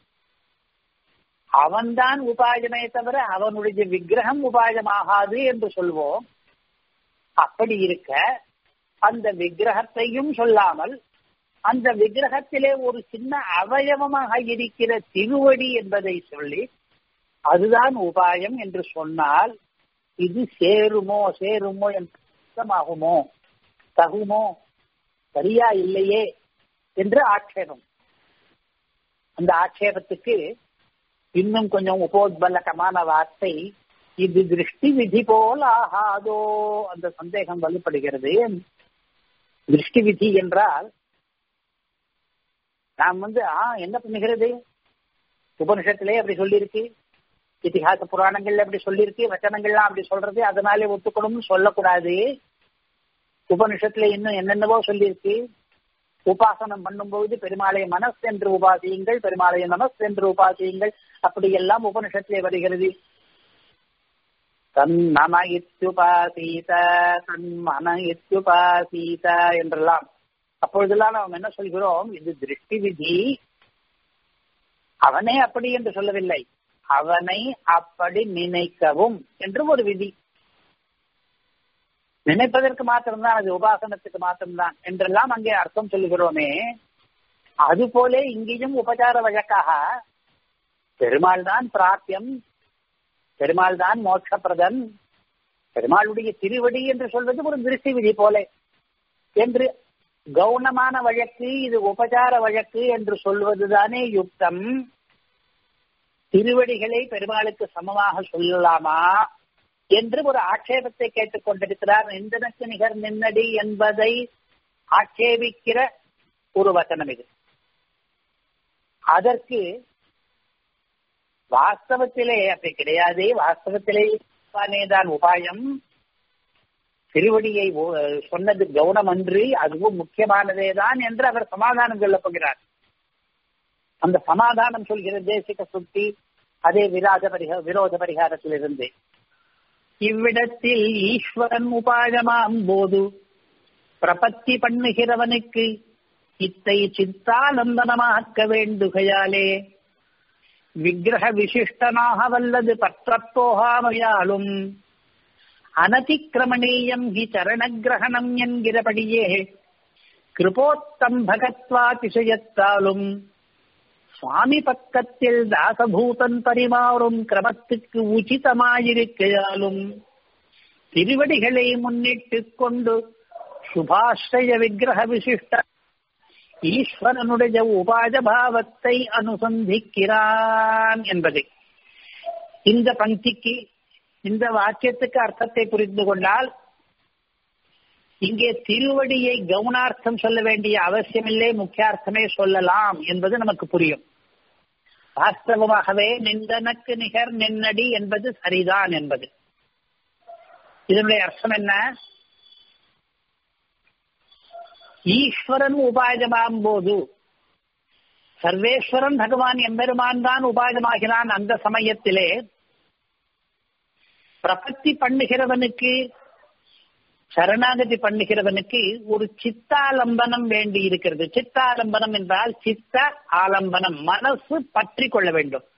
S1: அவன்தான் உபாயமே தவிர அவனுடைய விக்கிரகம் உபாயமாகாது என்று சொல்வோம் அப்படி இருக்க அந்த விக்கிரகத்தையும் சொல்லாமல் அந்த விக்கிரகத்திலே ஒரு சின்ன அவயவமாக இருக்கிற திருவடி என்பதை சொல்லி அதுதான் உபாயம் என்று சொன்னால் இது சேருமோ சேருமோ என்றாகுமோ தகுமோ சரியா இல்லையே என்று ஆட்சேபம் அந்த ஆட்சேபத்துக்கு இன்னும் கொஞ்சம் உபோத்பலகமான வார்த்தை இது திருஷ்டி விதி போல் ஆகாதோ அந்த சந்தேகம் வலுப்படுகிறது திருஷ்டி விதி என்றால் நாம் வந்து ஆ என்ன பண்ணுகிறது உபனிஷத்திலே அப்படி சொல்லியிருக்கு இத்திஹாச புராணங்கள்ல அப்படி சொல்லியிருக்கு வச்சனங்கள்லாம் அப்படி சொல்றது அதனாலே ஒத்துக்கணும்னு சொல்லக்கூடாது உபனிஷத்துல இன்னும் என்னென்னவோ சொல்லியிருக்கு உபாசனம் பண்ணும்போது பெருமாளை மனஸ் என்று உபாசியுங்கள் பெருமாளை மனஸ் என்று உபாசியுங்கள் அப்படி எல்லாம் உபனிஷத்திலே வருகிறது தன் மன இத்துபாசீத தன் மன இத்துபாசீத என்றெல்லாம் அப்பொழுதெல்லாம் நாம் என்ன சொல்கிறோம் இது திருஷ்டி விதி அவனே அப்படி என்று சொல்லவில்லை அவனை அப்படி நினைக்கவும் என்று ஒரு விதி நினைப்பதற்கு மாத்திரம்தான் அது உபாசனத்துக்கு மாத்திரம்தான் என்றெல்லாம் அங்கே அர்த்தம் சொல்லுகிறோமே அதுபோல இங்கேயும் உபச்சார வழக்காக பெருமாள் தான் பிராப்தியம் பெருமாள் தான் மோட்சப்பிரதன் பெருமாளுடைய திருவடி என்று சொல்வது ஒரு திருஷ்டி விதி போல என்று கவுனமான வழக்கு இது உபச்சார வழக்கு என்று சொல்வதுதானே யுக்தம் திருவடிகளை பெருமாளுக்கு சமமாக சொல்லலாமா என்று ஒரு ஆட்சேபத்தை கேட்டுக் கொண்டிருக்கிறார் நிந்தனுக்கு நிகர் நின்னடி என்பதை ஆட்சேபிக்கிற ஒரு வசனம் இது அதற்கு வாஸ்தவத்திலே அப்படி கிடையாது வாஸ்தவத்திலே தான் உபாயம் திருவடியை சொன்னது கவுனம் அன்று அதுவும் முக்கியமானதே தான் என்று அவர் சமாதானம் சொல்லப் போகிறார் அந்த சமாதானம் சொல்கிற தேசிக சுத்தி அதே விராஜ பரிக விரோத பரிகாரத்திலிருந்து இவ்விடத்தில் ஈஸ்வரன் உபாயமாம் போது பிரபத்தி பண்ணுகிறவனுக்கு இத்தை சித்தானந்தனமாக்க வேண்டுகையாலே விக்கிரக விசிஷ்டனாக வல்லது பற்றப்போகாமையாலும் அனதிக்கிரமணீயம் ஹி சரணகிரகணம் என்கிறபடியே கிருபோத்தம்பகத்வாதிசயத்தாலும் சுவாமி பக்கத்தில் தாசபூதன் பரிமாறும் கிரமத்துக்கு உச்சிதமாயிருக்கையாலும் திருவடிகளை முன்னிட்டு கொண்டு சுபாஷ்டய விக்கிரக விசிஷ்ட ஈஸ்வரனுடைய உபாஜ பாவத்தை அனுசந்திக்கிறான் என்பது இந்த பங்கிக்கு இந்த வாக்கியத்துக்கு அர்த்தத்தை புரிந்து கொண்டால் இங்கே திருவடியை கவுனார்த்தம் சொல்ல வேண்டிய அவசியமில்லை முக்கியார்த்தமே சொல்லலாம் என்பது நமக்கு புரியும் வாஸ்தவமாகவே நிந்தனக்கு நிகர் நின்னடி என்பது சரிதான் என்பது இதனுடைய அர்த்தம் என்ன ஈஸ்வரன் உபாயமாம் போது சர்வேஸ்வரன் பகவான் எம்பெருமான் தான் உபாயமாகிறான் அந்த சமயத்திலே பிரபத்தி பண்ணுகிறவனுக்கு சரணாகதி பண்ணுகிறவனுக்கு ஒரு சித்தாலம்பனம் வேண்டி இருக்கிறது சித்தாலம்பனம் என்றால் சித்த ஆலம்பனம் மனசு பற்றி கொள்ள வேண்டும்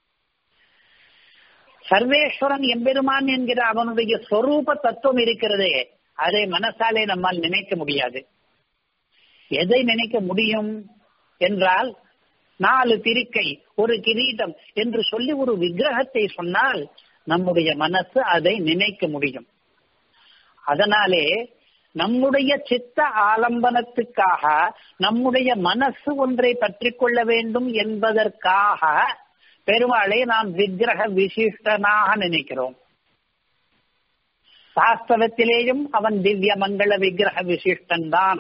S1: சர்வேஸ்வரன் எம்பெருமான் என்கிற அவனுடைய சொரூப தத்துவம் இருக்கிறதே அதை மனசாலே நம்மால் நினைக்க முடியாது எதை நினைக்க முடியும் என்றால் நாலு திருக்கை ஒரு கிரீடம் என்று சொல்லி ஒரு விக்கிரகத்தை சொன்னால் நம்முடைய மனசு அதை நினைக்க முடியும் அதனாலே நம்முடைய சித்த ஆலம்பனத்துக்காக நம்முடைய மனசு ஒன்றை பற்றி கொள்ள வேண்டும் என்பதற்காக பெருமாளை நாம் விக்கிரக விசிஷ்டனாக நினைக்கிறோம் வாஸ்தவத்திலேயும் அவன் திவ்ய மங்கள விக்கிரக விசிஷ்டன் தான்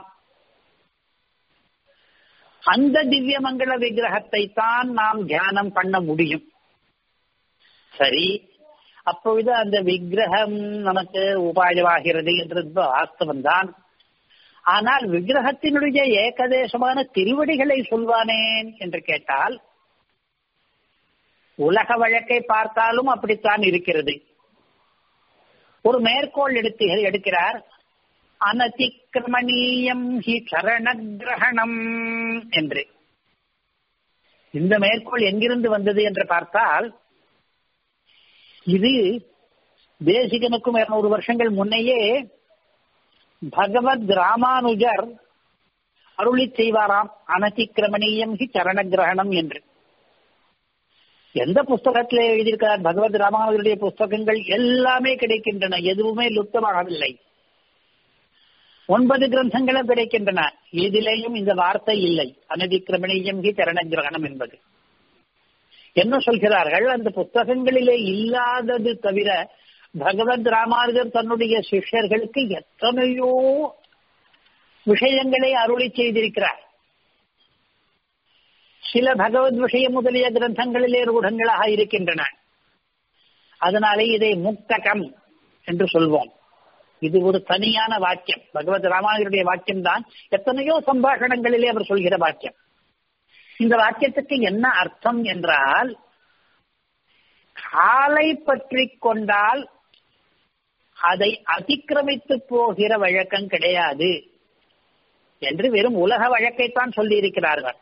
S1: அந்த திவ்ய மங்கள விக்கிரகத்தை தான் நாம் தியானம் பண்ண முடியும் சரி அப்பொழுது அந்த விக்கிரகம் நமக்கு உபாயமாகிறது என்றது வாஸ்தவம் தான் ஆனால் விக்கிரகத்தினுடைய ஏகதேசமான திருவடிகளை சொல்வானேன் என்று கேட்டால் உலக வழக்கை பார்த்தாலும் அப்படித்தான் இருக்கிறது ஒரு மேற்கோள் எடுத்து எடுக்கிறார் அனதிக்கிரமணீயம் ஹி சரணகிரகணம் என்று இந்த மேற்கோள் எங்கிருந்து வந்தது என்று பார்த்தால் இது தேசிகனுக்கும் இருநூறு வருஷங்கள் முன்னையே பகவத் ராமானுஜர் அருளி செய்வாராம் அனதிக்கிரமணீயம் ஹி சரண கிரகணம் என்று எந்த புஸ்தகத்திலே எழுதியிருக்கிறார் பகவத் ராமானுடைய புஸ்தகங்கள் எல்லாமே கிடைக்கின்றன எதுவுமே லுப்தமாகவில்லை ஒன்பது கிரந்தங்களும் கிடைக்கின்றன இதிலேயும் இந்த வார்த்தை இல்லை அனதிக்கிரமணீயம் ஹி சரண கிரகணம் என்பது என்ன சொல்கிறார்கள் அந்த புஸ்தகங்களிலே இல்லாதது தவிர பகவத் ராமானுஜர் தன்னுடைய சிஷ்யர்களுக்கு எத்தனையோ விஷயங்களை அருளி செய்திருக்கிறார் சில பகவத் விஷயம் முதலிய கிரந்தங்களிலே ரூடங்களாக இருக்கின்றன அதனாலே இதை முக்தகம் என்று சொல்வோம் இது ஒரு தனியான வாக்கியம் பகவத் ராமானுஜருடைய வாக்கியம் தான் எத்தனையோ சம்பாஷணங்களிலே அவர் சொல்கிற வாக்கியம் இந்த வாக்கியத்துக்கு என்ன அர்த்தம் என்றால் காலை பற்றி கொண்டால் அதை அதிக்கிரமித்து போகிற வழக்கம் கிடையாது என்று வெறும் உலக வழக்கைத்தான் சொல்லி இருக்கிறார்கள்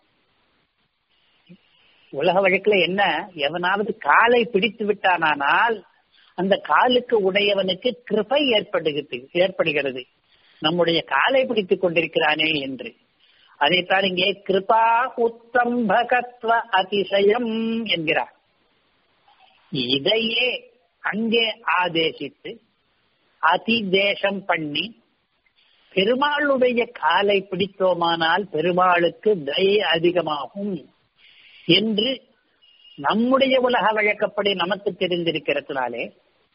S1: உலக வழக்குல என்ன எவனாவது காலை பிடித்து விட்டானால் அந்த காலுக்கு உடையவனுக்கு கிருபை ஏற்படுகிறது ஏற்படுகிறது நம்முடைய காலை பிடித்துக் கொண்டிருக்கிறானே என்று அதைத்தான் இங்கே கிருபா உத்தம்பகத்வ அதிசயம் என்கிறார் இதையே அங்கே ஆதேசித்து அதிதேசம் பண்ணி பெருமாளுடைய காலை பிடித்தோமானால் பெருமாளுக்கு தயை அதிகமாகும் என்று நம்முடைய உலக வழக்கப்படி நமக்கு தெரிந்திருக்கிறதுனாலே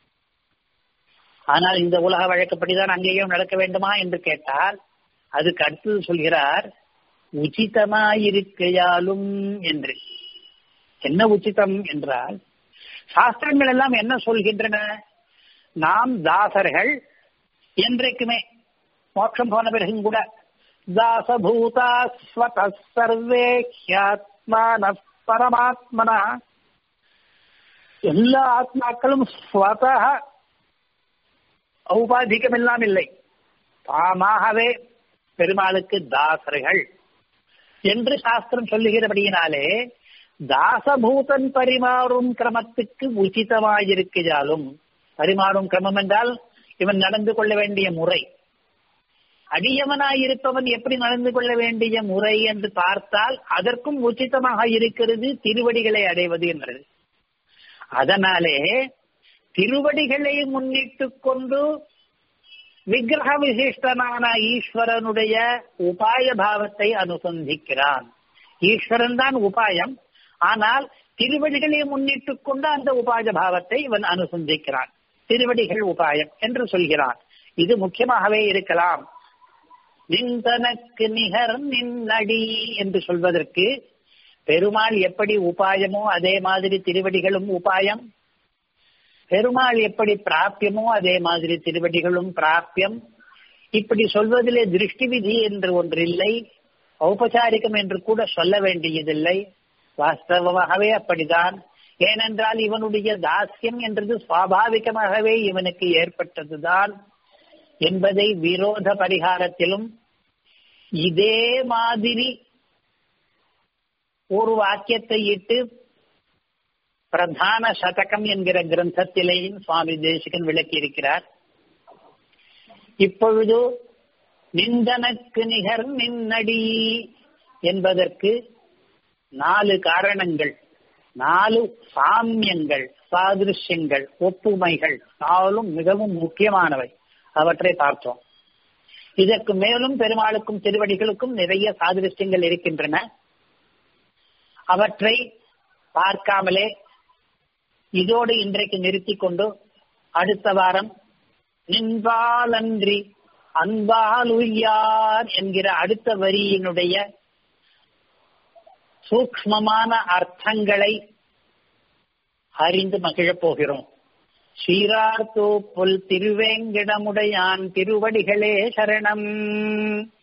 S1: ஆனால் இந்த உலக வழக்கப்படிதான் அங்கேயும் நடக்க வேண்டுமா என்று கேட்டால் அதுக்கு அடுத்தது சொல்கிறார் உச்சிதமாயிருக்கையாலும் என்று என்ன உச்சிதம் என்றால் சாஸ்திரங்கள் எல்லாம் என்ன சொல்கின்றன நாம் தாசர்கள் என்றைக்குமே மோட்சம் போன பிறகும் கூட தாசபூதா ஸ்வத சர்வே ஹியாத்மான பரமாத்மனா எல்லா ஆத்மாக்களும் ஸ்வத ஔபாதிகம் எல்லாம் இல்லை தாமாகவே பெருமாளுக்கு தாசர்கள் என்று சாஸ்திரம் சொல்லுகிறபடியினாலே தாசபூதன் பரிமாறும் கிரமத்துக்கு உச்சிதமாயிருக்கிறாலும் பரிமாறும் கிரமம் என்றால் இவன் நடந்து கொள்ள வேண்டிய முறை அடியவனாயிருப்பவன் எப்படி நடந்து கொள்ள வேண்டிய முறை என்று பார்த்தால் அதற்கும் உச்சிதமாக இருக்கிறது திருவடிகளை அடைவது என்றது அதனாலே திருவடிகளை முன்னிட்டு கொண்டு விக்கிரக விசிஷ்டனான ஈஸ்வரனுடைய உபாய பாவத்தை அனுசந்திக்கிறான் ஈஸ்வரன் தான் உபாயம் ஆனால் திருவடிகளை முன்னிட்டு கொண்டு அந்த உபாய பாவத்தை இவன் அனுசந்திக்கிறான் திருவடிகள் உபாயம் என்று சொல்கிறான் இது முக்கியமாகவே இருக்கலாம் நிந்தனக்கு நிகர் நின்னடி என்று சொல்வதற்கு பெருமாள் எப்படி உபாயமோ அதே மாதிரி திருவடிகளும் உபாயம் பெருமாள் எப்படி பிராப்பியமோ அதே மாதிரி திருவடிகளும் பிராப்பியம் இப்படி சொல்வதிலே திருஷ்டி விதி என்று ஒன்றில்லை ஔபச்சாரிகம் என்று கூட சொல்ல வேண்டியதில்லை வாஸ்தவமாகவே அப்படிதான் ஏனென்றால் இவனுடைய தாஸ்யம் என்றது சுவாபாவிகமாகவே இவனுக்கு ஏற்பட்டதுதான் என்பதை விரோத பரிகாரத்திலும் இதே மாதிரி ஒரு வாக்கியத்தை இட்டு பிரதான சதகம் என்கிற கிரந்தத்திலேயும் சுவாமி தேசிகன் விளக்கி இருக்கிறார் இப்பொழுது நிந்தனக்கு நிகர் நின்னடி என்பதற்கு நாலு காரணங்கள் நாலு சாமியங்கள் சாதிருஷ்யங்கள் ஒப்புமைகள் நாலும் மிகவும் முக்கியமானவை அவற்றை பார்த்தோம் இதற்கு மேலும் பெருமாளுக்கும் திருவடிகளுக்கும் நிறைய சாதிருஷ்யங்கள் இருக்கின்றன அவற்றை பார்க்காமலே இதோடு இன்றைக்கு நிறுத்தி கொண்டு அடுத்த வாரம் நின்பாலன்றி அன்பால் உய்யார் என்கிற அடுத்த வரியினுடைய சூக்மமான அர்த்தங்களை அறிந்து மகிழப் போகிறோம் சீரார்த்தோ புல் திருவேங்கிடமுடையான் திருவடிகளே சரணம்